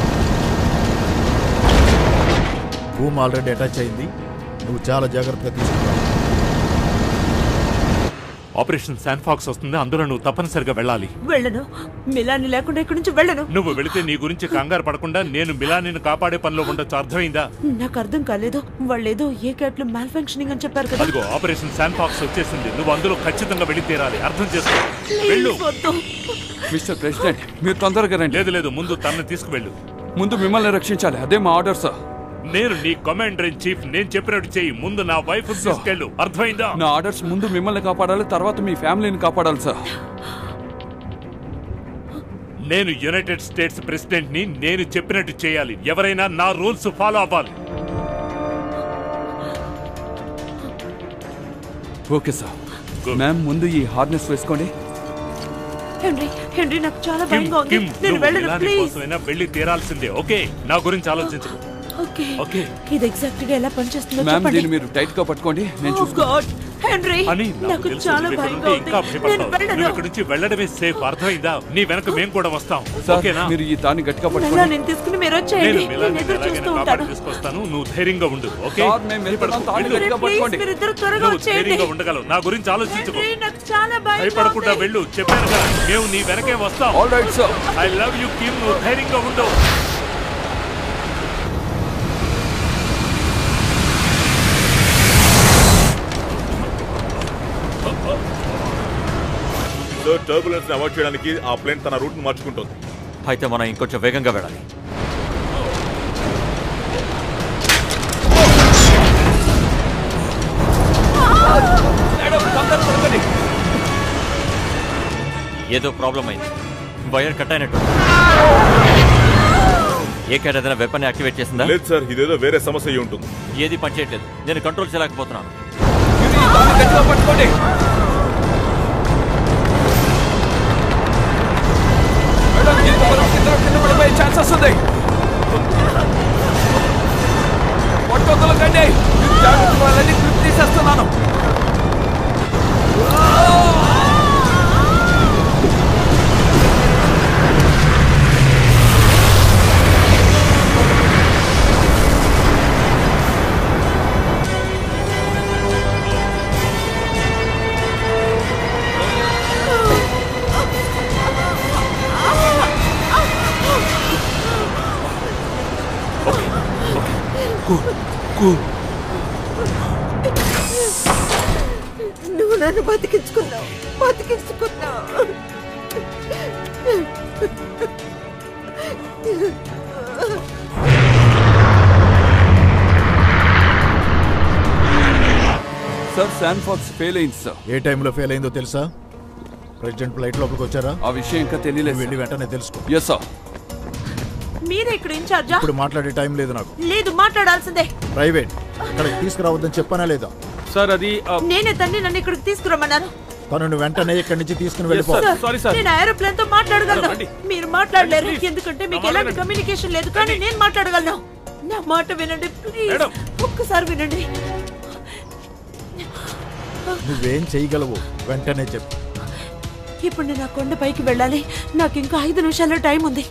భూమి ఆల్రెడీ అటాచ్ అయింది నువ్వు చాలా జాగ్రత్తగా తీసుకున్నావు ఆపరేషన్ శాన్ఫాక్స్ వస్తుంది అందులో నువ్వు తప్పనిసరిగా వెళ్ళాలి వెళ్ళను మిలాని లేకుండా ఇక్కడి నుంచి వెళ్ళను నువ్వు వెళితే నీ గురించి కంగారు పడకుండా నేను మిలానిని కాపాడే పనిలో ఉండొచ్చు అర్థమైందా నాకు అర్థం కాలేదు వాళ్ళేదో ఏ క్యాట్లు మ్యాల్ ఫంక్షనింగ్ అని చెప్పారు కదా అదిగో ఆపరేషన్ శాన్ఫాక్స్ వచ్చేసింది నువ్వు అందులో ఖచ్చితంగా వెళ్ళి తీరాలి అర్థం చేసుకో వెళ్ళు Please, వద్దు. మిస్టర్ ప్రెసిడెంట్ మీరు తొందరగా రండి లేదు లేదు ముందు తనని తీసుకువెళ్ళు ముందు మిమ్మల్ని రక్షించాలి అదే మా ఆర్డర్ సార్ నేను నీ కమాండర్ ఇన్ చీఫ్ నేను చెప్పినట్టు చెయ్యి ముందు నా వైఫ్ తీసుకెళ్ళు అర్థమైందా నా ఆర్డర్స్ ముందు మిమ్మల్ని కాపాడాలి తర్వాత మీ ఫ్యామిలీని కాపాడాలి సార్ నేను యునైటెడ్ స్టేట్స్ ప్రెసిడెంట్ ని నేను చెప్పినట్టు చేయాలి ఎవరైనా నా రూల్స్ ఫాలో అవ్వాలి ఓకే సార్ మ్యామ్ ముందు ఈ హార్నెస్ వేసుకోండి హెన్రీ హెన్రీ నాకు చాలా కిమ్ భయంగా ఉంది కిమ్ నేను నువ్వు వెళ్ళను ఇలాంటి ప్లీజ్ కోసమైనా వెళ్ళి తీరాల్సిందే ఓకే నా గురించి ఆలోచించు ఓకే ఓకే ఇది ఎగ్జాక్ట్ గా ఎలా పనిచేస్తుందో మ్యామ్ చెప్పండి దీన్ని మీరు టైట్ గా పట్టుకోండి నేను Oh చూసుకుంటాను God, హెన్రీ అని నాకు నాకు తెలుసు చాలా నువ్వు ఇక్కడ భయంగా ఉంటే ఉంది ఇంకా నేను భయపడతావు వెళ్ళను నువ్వు ఇక్కడ నుంచి వెళ్ళడమే సేఫ్ అర్థమైందా నీ వెనక మేము కూడా వస్తాం సార్ ఓకేనా మీరు ఈ తాన్ని గట్టిగా మెలా పట్టుకోండి నేను తీసుకుని మీరు నేను వచ్చేయండి మిలాన్ని నేను ఎదురు ఎలాగైనా చూస్తూ కాపాడి ఉంటాను తీసుకొస్తాను నువ్వు ధైర్యంగా ఉండు ఓకే సార్ మేము వెళ్తున్నాం తాన్ని వెళ్ళు. గట్టిగా ప్లీజ్ పట్టుకోండి మీరు ఇద్దరు త్వరగా నువ్వు వచ్చేయండి ధైర్యంగా ఉండగలవు నా గురించి ఆలోచించుకో హెన్రీ నాకు చాలా భయంగా భయపడకుండా ఉంది. వెళ్ళు చెప్పాను కదా మేము నీ వెనకే వస్తాం all right sir I love you Kim నువ్వు ధైర్యంగా ఉండు సో టర్బులెన్స్ ని అవాయిడ్ చేయడానికి ఆ ప్లేన్ తన రూట్ ని మార్చుకుంటుంది అయితే మనం ఇంకొంచెం వేగంగా వెళ్ళాలి ఏదో ప్రాబ్లం అయింది వైర్ కట్ అయినట్టు ఏ క్యాట్ ఏదైనా వెపన్ యాక్టివేట్ చేసిందా లేదు సార్ ఇదేదో వేరే సమస్య అయి ఉంటుంది ఏది పనిచేయట్లేదు నేను కంట్రోల్ చేయలేకపోతున్నాను మీరు ఈ తాన్ని గట్టిగా పట్టుకోండి మేడం ఇంత వరకు కింద కింద పడిపోయే ఛాన్సెస్ ఉంది పట్టుకోగలకండి మీరు జాగ్రత్త వాళ్ళని గ్రిప్ తీసేస్తున్నాను నువ్వు నన్ను బతికించుకున్నావు బతికించుకున్నావు సార్ శాన్ఫాక్స్ ఫెయిల్ అయింది సార్ ఏ టైంలో ఫెయిల్ అయిందో తెలుసా ప్రెసిడెంట్ ఫ్లైట్ లోపలికి వచ్చారా ఆ విషయం ఇంకా తెలియలేదు వెళ్ళి వెంటనే తెలుసుకో ఎస్ సార్ మీరే ఇక్కడ ఇన్ఛార్జా ఇప్పుడు మాట్లాడే టైం లేదు నాకు లేదు మాట్లాడాల్సిందే ప్రైవేట్ ఇక్కడికి తీసుకురావద్దని చెప్పానా లేదా సార్ అది ఆ, నేనే తన్ని నన్ను ఇక్కడికి తీసుకురమ్మన్నాను తనను వెంటనే ఇక్కడి నుంచి తీసుకుని వెళ్ళిపో సార్, సారీ సార్ నేను ఏరోప్లేన్ తో మాట్లాడగలను రండి. మీరు మాట్లాడలేరు ప్లీజ్. ఎందుకంటే మీకు నా మాట ఎలాంటి వినండి. కమ్యూనికేషన్ లేదు కానీ నేను మాట్లాడగలను నా మాట వినండి ప్లీజ్ మేడం. ఒక్కసారి వినండి నువ్వేం చేయగలవు వెంటనే చెప్పు ఇప్పుడు నేను ఆ కొండ పైకి వెళ్ళాలి నాకు ఇంకా ఐదు నిమిషాల టైం ఉంది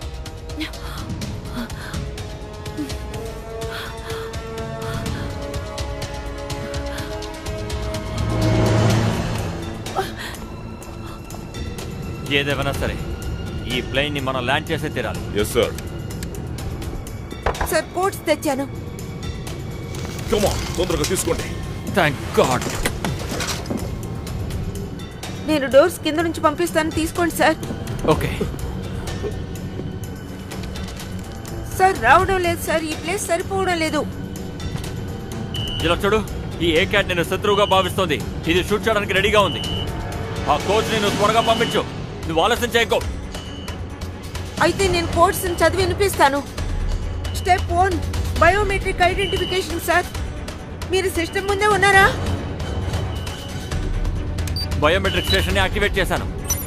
ఏదేమైనా సరే ఈ ప్లేన్ ని మనం ల్యాండ్ చేసే తీరాలి ఎస్ సార్ సార్ కోట్స్ తెచ్చాను కమా తొందరగా తీసుకోండి థ్యాంక్ గాడ్ నేను డోర్స్ కింద నుంచి పంపిస్తాను తీసుకోండి సార్ ఓకే సార్ రావడం లేదు సార్ ఈ ప్లేస్ సరిపోవడం లేదు ఇలా చూడు ఈ ఏ క్యాట్ నేను శత్రువుగా భావిస్తోంది ఇది షూట్ చేయడానికి రెడీగా ఉంది ఆ కోచ్ నేను త్వరగా పంపించు నువ్వు ఆలస్యం చేయకో అయితే నేను కోడ్స్ చదివి వినిపిస్తాను step one biometric identification sir మీరు సిస్టమ్ ముందే ఉన్నారా బయోమెట్రిక్ స్టేషన్ ని యాక్టివేట్ చేశాను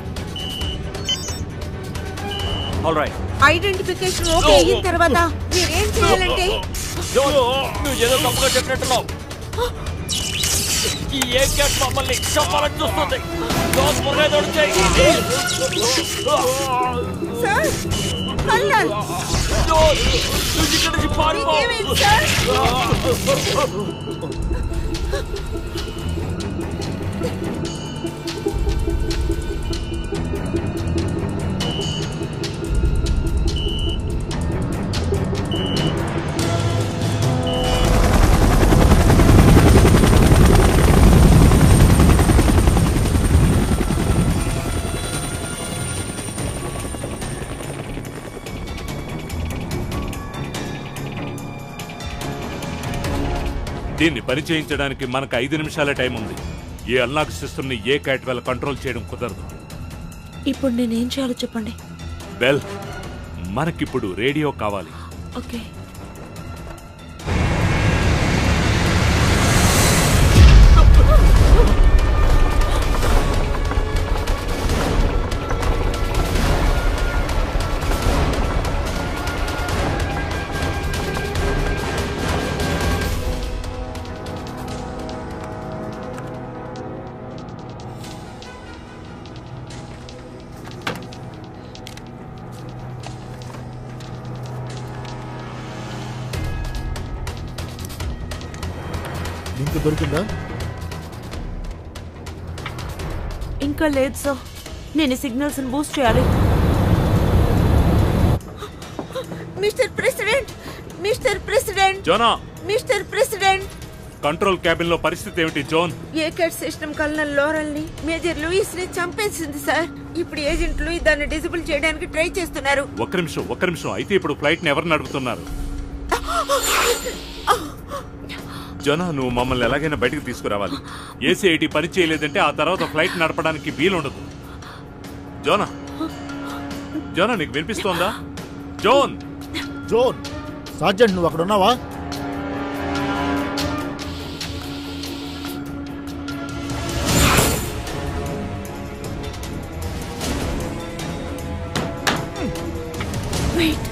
ఆల్ రైట్ ఐడెంటిఫికేషన్ ఓకే అయిన తర్వాత మీరు ఏం చేయాలంటే నువ్వు ఏదో తప్పుగా చెప్పినట్టున్నావు ఈ ఏ క్యాట్ మమ్మల్ని చంపాలని చూస్తుంది జోన్ త్వరగా ఏదో ఒకటి చేయి. సార్ కల్నల్ జోన్, నువ్వు ఇక్కడి నుంచి పారిపో. మీకేమైంది సార్ దీన్ని పరిచయించడానికి మనకు ఐదు నిమిషాల టైం ఉంది ఈ అన్లాక్ సిస్టమ్ని ఏ క్యాట్ వల్ల కంట్రోల్ చేయడం కుదరదు ఇప్పుడు నేనేం చేయాలో చెప్పండి బెల్ మనకిప్పుడు రేడియో కావాలి ఓకే లింక్ దొరికిందా ఇంకా లేదు సార్ నేను సిగ్నల్స్ బూస్ట్ చేయాలి మిస్టర్ ప్రెసిడెంట్ మిస్టర్ ప్రెసిడెంట్ జోనా మిస్టర్ ప్రెసిడెంట్ కంట్రోల్ క్యాబిన్ లో పరిస్థితి ఏమిటి జోన్ ఏకెట్ సిస్టమ్ కల్నల్ లోరల్ ని మేజర్ లూయిస్ ని చంపేసింది సార్ ఇప్పుడు ఏజెంట్ లూయి దాన్ని డిజబుల్ చేయడానికి ట్రై చేస్తున్నారు ఒక్క నిమిషం ఒక్క నిమిషం అయితే ఇప్పుడు ఫ్లైట్ ని ఎవరు నడుపుతున్నారు జోనా నువ్వు మమ్మల్ని ఎలాగైనా బయటకు తీసుకురావాలి ఏసీఐటి పని చేయలేదంటే ఆ తర్వాత ఫ్లైట్ నడపడానికి వీలుండదు జోనా జోనా నీకు వినిపిస్తోందా జోన్ జోన్ సార్జెంట్ నువ్వు అక్కడ ఉన్నావా వెయిట్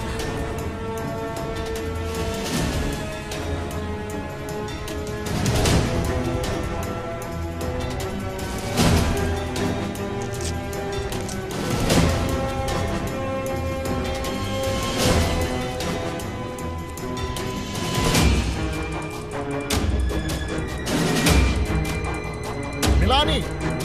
మిలాని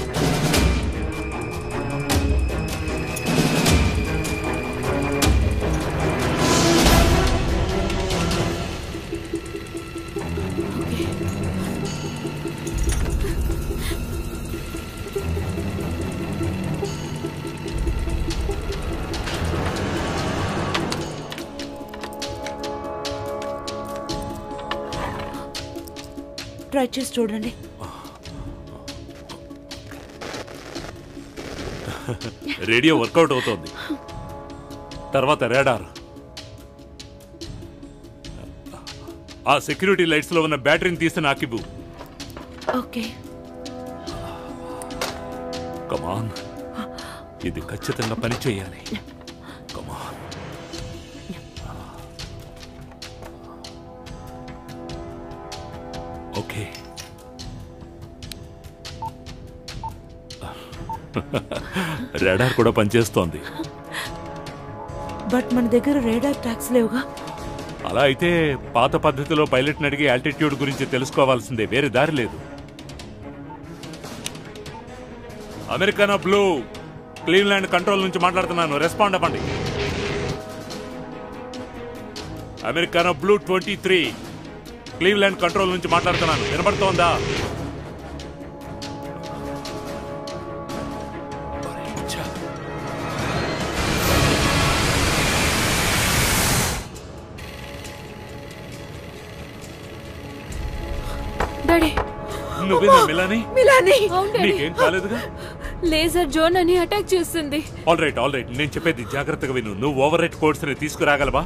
ట్రై చేసి చూడండి రేడియో వర్కౌట్ అవుతోంది తర్వాత రేడార్ ఆ సెక్యూరిటీ లైట్స్ లో ఉన్న బ్యాటరీని తీసి నాకివ్వు ఓకే కమాన్ ఇది ఖచ్చితంగా పని చేయాలి కమాన్ ఓకే రాడార్ కూడా పనిచేస్తోంది బట్ మన దగ్గర రేడార్ ట్యాక్స్ లేవుగా అలా అయితే పాత పద్ధతిలో పైలట్ని అడిగి ఆల్టిట్యూడ్ గురించి తెలుసుకోవాల్సిందే వేరే దారి లేదు అమెరికానా బ్లూ క్లీవ్లాండ్ కంట్రోల్ నుంచి మాట్లాడుతున్నాను రెస్పాండ్ అవ్వండి అమెరికానా blue twenty three Cleveland control నుంచి మాట్లాడుతున్నాను వినపడుతోందా డాడీ నువ్వేనా మిలాని మిలాని అవును డాడీ నీకేం కాలేదుగా లేజర్ జోన్ అని అటాక్ చేస్తుంది ఆల్ రైట్ ఆల్ రైట్ నేను చెప్పేది జాగ్రత్తగా విను నువ్వు ఓవర్ రైట్ కోడ్స్ ని తీసుకురాగలవా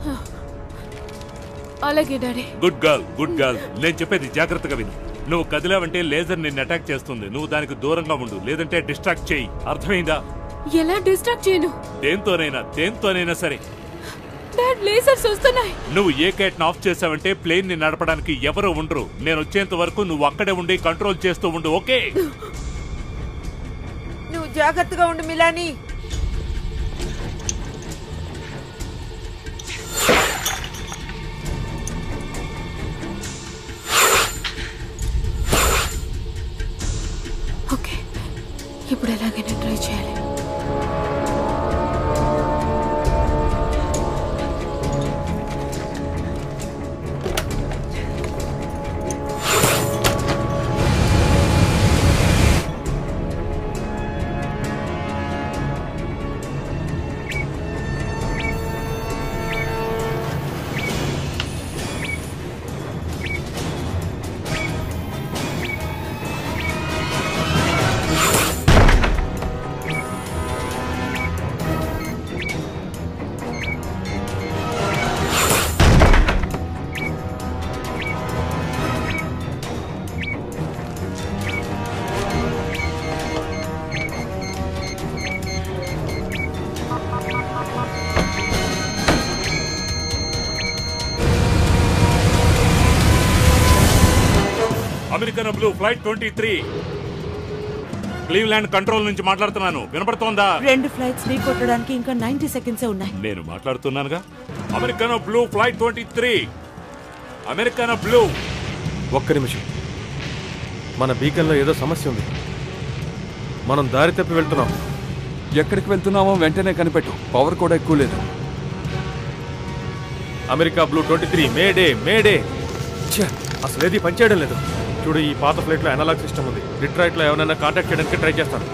అలాగే daddy good girl good girl నేను చెప్పేది జాగ్రత్తగా విను నువ్వు కదిలావంటే లేజర్ నిన్ను అటాక్ చేస్తుంది నువ్వు దానికి దూరంగా ఉండు లేదంటే డిస్ట్రాక్ట్ చేయి అర్థమైందా ఎలా డిస్ట్రాక్ట్ చేయను దేంతోనైనా దేంతోనైనా సరే డాడ్ లేజర్స్ వస్తున్నాయి నువ్వు ఏ కేట్ ఆఫ్ చేసావంటే ప్లేన్ ని నడపడానికి ఎవరు ఉండరు నేను వచ్చేంత వరకు నువ్వు అక్కడే ఉండి కంట్రోల్ చేస్తూ ఉండు ఓకే నువ్వు జాగ్రత్తగా ఉండు మిలాని ఓకే ఇప్పుడు ఎలాగైనా ట్రై చేయాలి American blue flight twenty three Cleveland control నుంచి మాట్లాడుతున్నాను వినపడుతోందా రెండు ఫ్లైట్స్ ఢీ కొట్టడానికి ఇంకా నైన్టీ సెకండ్సే ఉన్నాయి నేను మాట్లాడుతున్నానుగా American blue flight twenty three American blue ఒక్క నిమిషం మన బీకన్లో ఏదో సమస్య ఉంది మనం దారి తప్పి వెళ్తున్నాం ఎక్కడికి వెళ్తున్నామో వెంటనే కనిపెట్టు పవర్ కూడా ఎక్కువ లేదు America blue twenty three mayday mayday ఛ, అసలు ఏది పనిచేయడం లేదు చూడు ఈ పాత ఫ్లైట్లో అనలాగ్ సిస్టమ్ ఉంది డిట్రాయిట్లో ఎవరైనా కాంటాక్ట్ చేయడానికి ట్రై చేస్తాను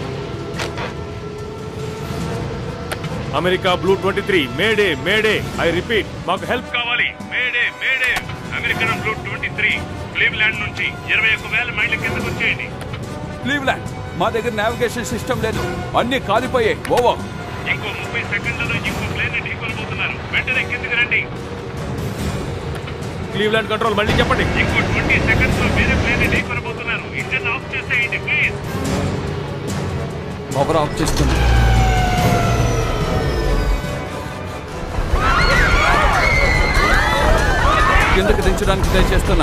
America blue twenty three mayday mayday I repeat మాకు హెల్ప్ కావాలి mayday mayday American blue twenty three Cleveland నుంచి ఇరవై ఒక్క వేల మైళ్ళ కిందకు వచ్చేయండి క్లీవ్లాండ్ మా దగ్గర నావిగేషన్ సిస్టమ్ లేదు అన్ని కాలిపోయాయి ఓవర్ ఇంకో ముప్పై సెకండ్లలో ఇంకో ప్లేన్ ఢీకొనబోతున్నారు వెంటనే కిందకి రండి క్లీవ్లాండ్ కంట్రోల్ మళ్ళీ చెప్పండి ఇంకో ట్వంటీ సెకండ్స్ లో వేరే ప్లేన్ ఢీకొనబోతున్నారు ఇంజన్ ఆఫ్ చేసేయండి ప్లీజ్ పవర్ ఆఫ్ చేస్తుంది కిందకి దించడానికి ట్రై చేస్తున్నా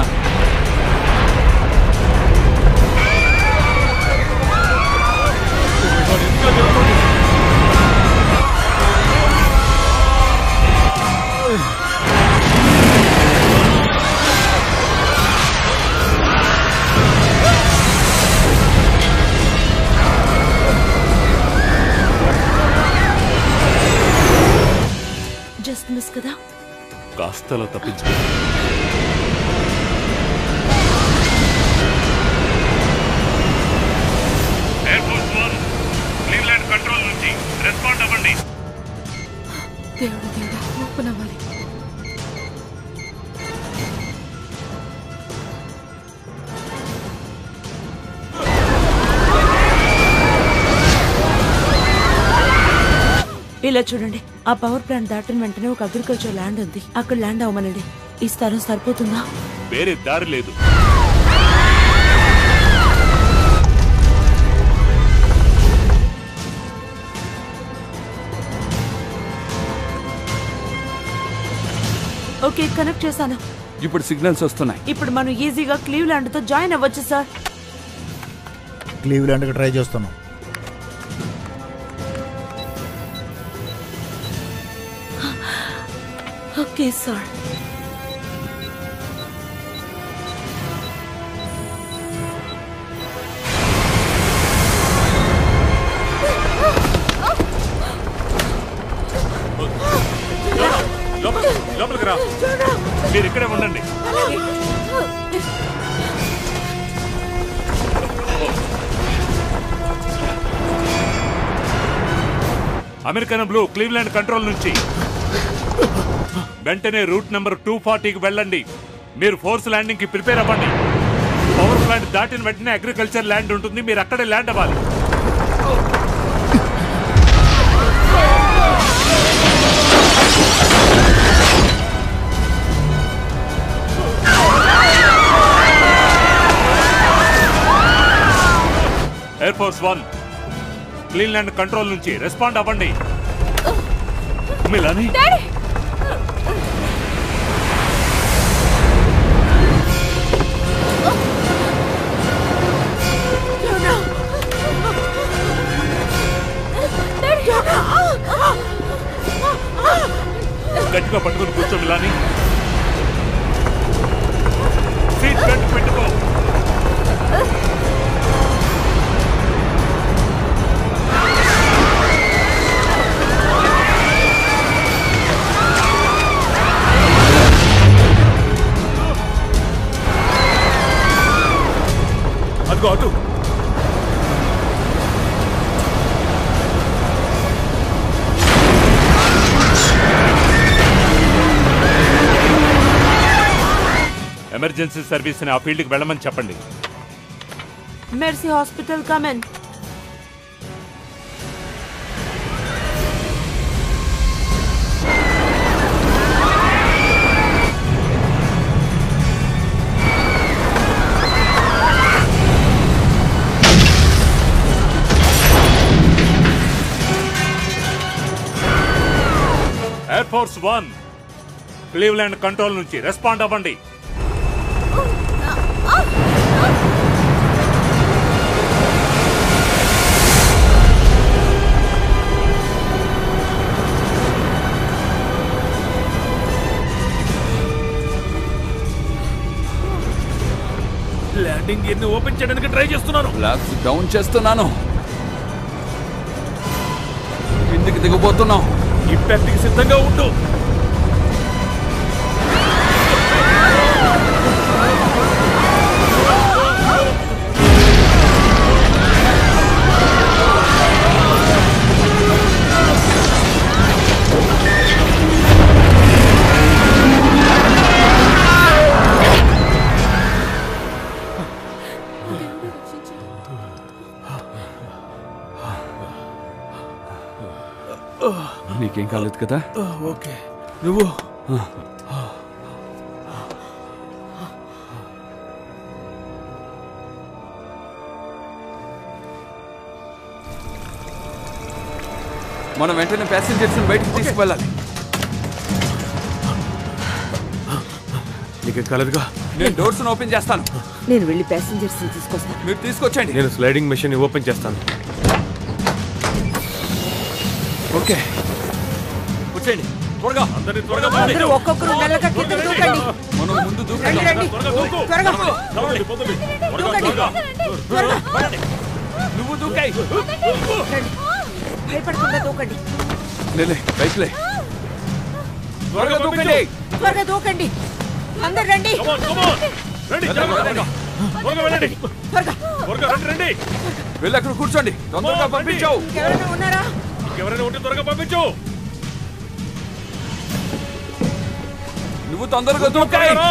జస్ట్ మిస్ కదా కాస్తలో తప్పించుకో ఎయిర్ఫోర్స్ వన్ క్లీవ్లాండ్ కంట్రోల్ నుంచి రెస్పాండ్ అవ్వండి దేవుడు దేవుడా ఓపెన్ అవ్వాలి ఇలా చూడండి ఆ పవర్ ప్లాంట్ దాటిన వెంటనే ఒక అగ్రికల్చర్ ల్యాండ్ ఉంది అక్కడ ల్యాండ్ అవ్వమనండి ఈ స్థలం సరిపోతుందా వేరే దారి లేదు ఓకే కనెక్ట్ చేశాను ఇప్పుడు సిగ్నల్స్ వస్తున్నాయి ఇప్పుడు మనం ఈజీగా క్లీవ్లాండ్ తో జాయిన్ అవ్వచ్చు సార్ క్లీవ్లాండ్కి ట్రై చేస్తున్నాం ఓకే సార్ లోపల- లోపలికి రా మీరు ఇక్కడే ఉండండి అమెరికన్ బ్లూ క్లీవ్లాండ్ కంట్రోల్ నుంచి వెంటనే రూట్ నెంబర్ టూ ఫార్టీకి వెళ్ళండి మీరు ఫోర్స్ ల్యాండింగ్ కి ప్రిపేర్ అవ్వండి పవర్ ప్లాంట్ దాటిన వెంటనే అగ్రికల్చర్ ల్యాండ్ ఉంటుంది మీరు అక్కడే ల్యాండ్ అవ్వాలి air force one Cleveland control నుంచి రెస్పాండ్ అవ్వండి మిలాని గట్టిగా పట్టుకుని కూర్చో మిలాని సీట్ బెల్ట్ పెట్టుకో అదిగో అటు ఎమర్జెన్సీ సర్వీస్ ని ఆ ఫీల్డ్ కి వెళ్ళమని చెప్పండి Mercy hospital come in air force one Cleveland control నుంచి రెస్పాండ్ అవ్వండి ఆ! ల్యాండింగ్ గేర్ ని ఓపెన్ చేయడానికి ట్రై చేస్తున్నాను ఫ్లాప్స్ డౌన్ చేస్తున్నాను కిందికి దిగబోతున్నాం ఇంపాక్ట్ కి సిద్ధంగా ఉండు నీకేం కాలేదు కదా ఓకే నువ్వు మనం వెంటనే ప్యాసింజర్స్ బయటకు తీసుకువెళ్ళాలి నీకేం కాలేదుగా నేను డోర్స్ ఓపెన్ చేస్తాను నేను వెళ్ళి ప్యాసింజర్స్ తీసుకొస్తాను మీరు తీసుకొచ్చండి నేను స్లైడింగ్ మెషిన్ ని ఓపెన్ చేస్తాను ఓకే వచ్చేయండి త్వరగా అందరినీ త్వరగా అందరూ ఒక్కొక్కరు నల్లగా కింద దూకండి మనం ముందు రండి దూకండి రండి త్వరగా దూకండి త్వరగా నువ్వు దూకాయి రండి భయపడకుండా దూకండి లేలే బైక్లే త్వరగా దూకండి త్వరగా దూకండి అందరు రండి రండి త్వరగా త్వరగా వెళ్ళండి త్వరగా త్వరగా రండి రండి వెళ్ళి అక్కడ కూర్చోండి తొందరగా పంపించావు ఎవరైనా ఉన్నారా ఎవరైనా ఉంటే త్వరగా పంపించు నువ్వు తొందరగా దూకాయి రా.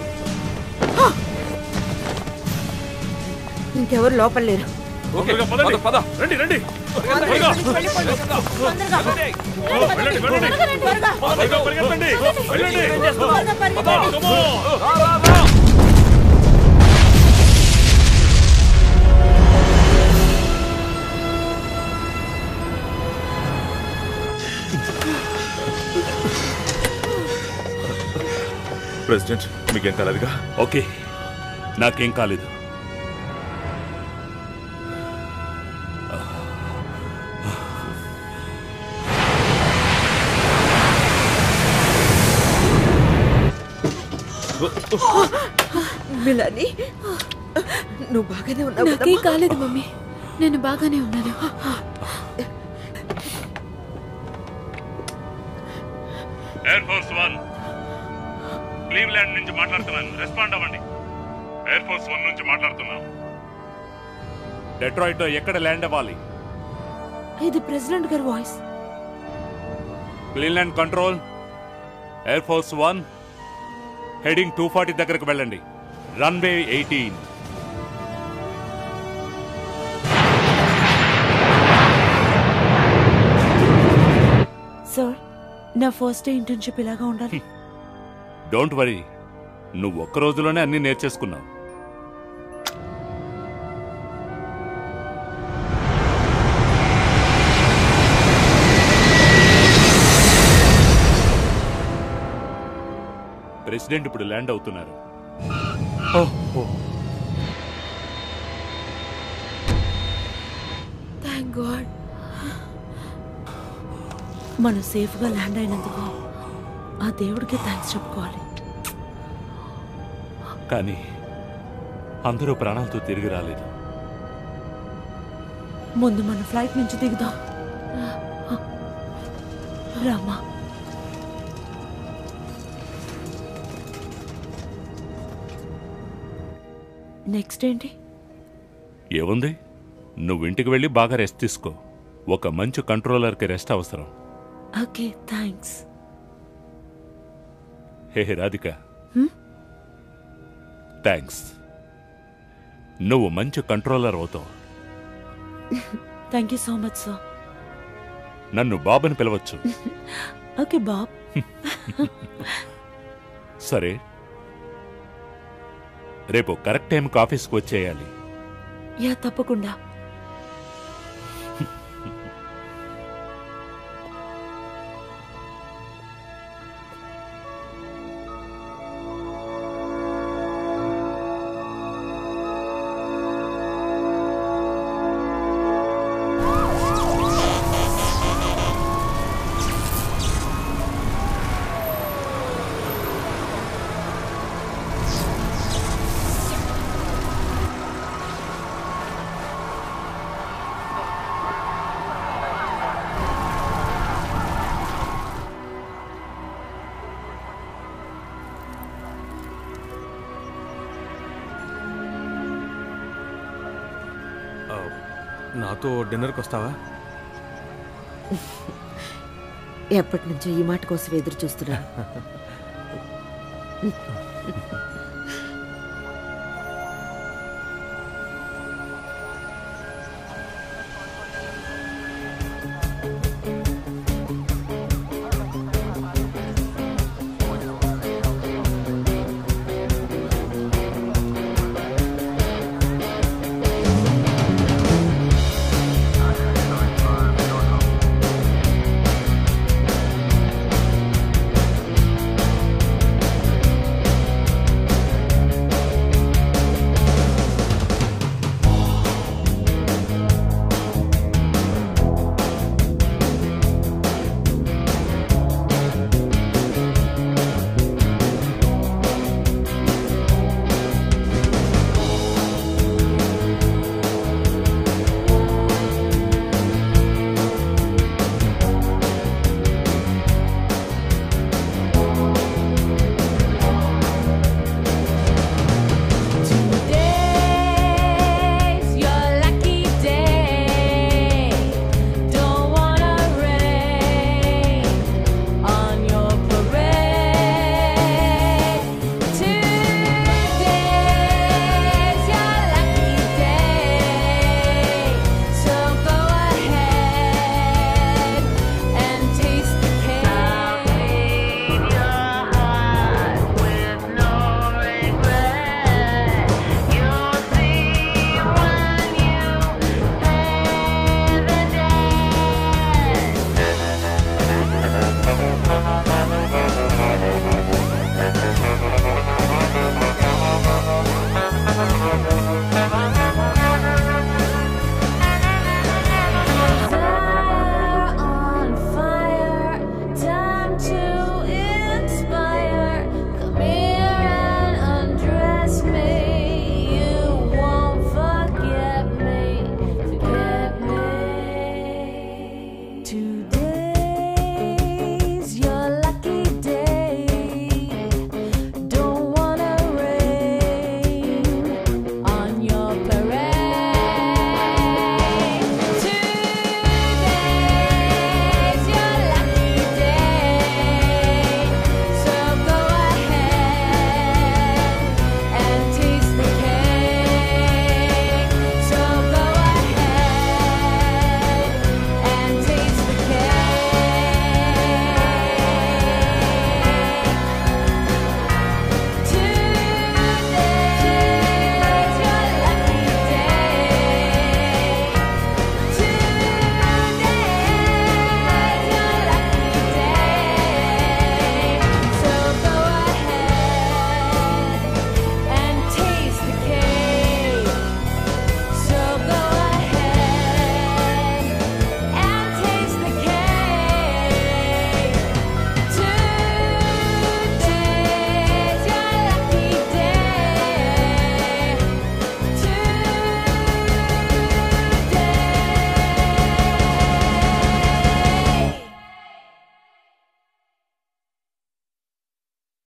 ఇంకెవరు లోపల లేరు ఓకే తొందరగా పదండి. పద పద రండి రండి అందరూ త్వరగా ఇక్కడి నుంచి వెళ్ళిపోండి. తొందరగా వెళ్ళండి వెళ్ళండి త్వరగా త్వరగా పరిగెత్తండి వెళ్ళండి త్వరగా పరిగెత్తండి. Come on. రా, రా, రా. ప్రెసిడెంట్ మీకేం కాలేదుగా ఓకే నాకేం కాలేదు మిలాని నువ్వు బాగానే ఉన్నావు నాకేం కదమ్మా? కాలేదు మమ్మీ నేను బాగానే ఉన్నాను ఎయిర్ ఫోర్స్ వన్ క్లీవ్లాండ్ నుంచి మాట్లాడుతున్నాను రెస్పాండ్ అవ్వండి ఎయిర్ ఫోర్స్ వన్ నుంచి మాట్లాడుతున్నాం డెట్రాయిట్ ఎక్కడ ల్యాండ్ అవ్వాలి ఇది ప్రెసిడెంట్ గారి voice Cleveland control air force one heading two forty దగ్గరకు వెళ్ళండి రన్వే ఎయిటీన్ సార్ నా ఫస్ట్ డే ఇంటర్న్షిప్ ఇలాగా ఉండాలి డోంట్ వరీ నువ్వు ఒక్క రోజులోనే అన్ని నేర్చేసుకున్నావు ప్రెసిడెంట్ ఇప్పుడు ల్యాండ్ అవుతున్నారు థ్యాంక్ గాడ్ మనం సేఫ్గా ల్యాండ్ అయినందుకు ఆ దేవుడికి థ్యాంక్స్ చెప్పుకోవాలి కానీ అందరూ ప్రాణాలతో తిరిగి రాలేదు ముందు మన ఫ్లైట్ నుంచి దిగుదాం రామా నెక్స్ట్ ఏంటి ఏముంది నువ్వు ఇంటికి వెళ్ళి బాగా రెస్ట్ తీసుకో ఒక మంచి కంట్రోలర్కి రెస్ట్ అవసరం okay thanks hey hey, Radhika thanks నువ్వు మంచి కంట్రోలర్ అవుతావు thank you so much sir నన్ను బాబుని పిలవచ్చు ఓకే బాబ్ సరే రేపు కరెక్ట్ టైంకి ఆఫీస్కి వచ్చేయాలి యా తప్పకుండా నాతో డిన్నర్కి వస్తావా ఎప్పటి నుంచో ఈ మాట కోసం ఎదురు చూస్తున్నాను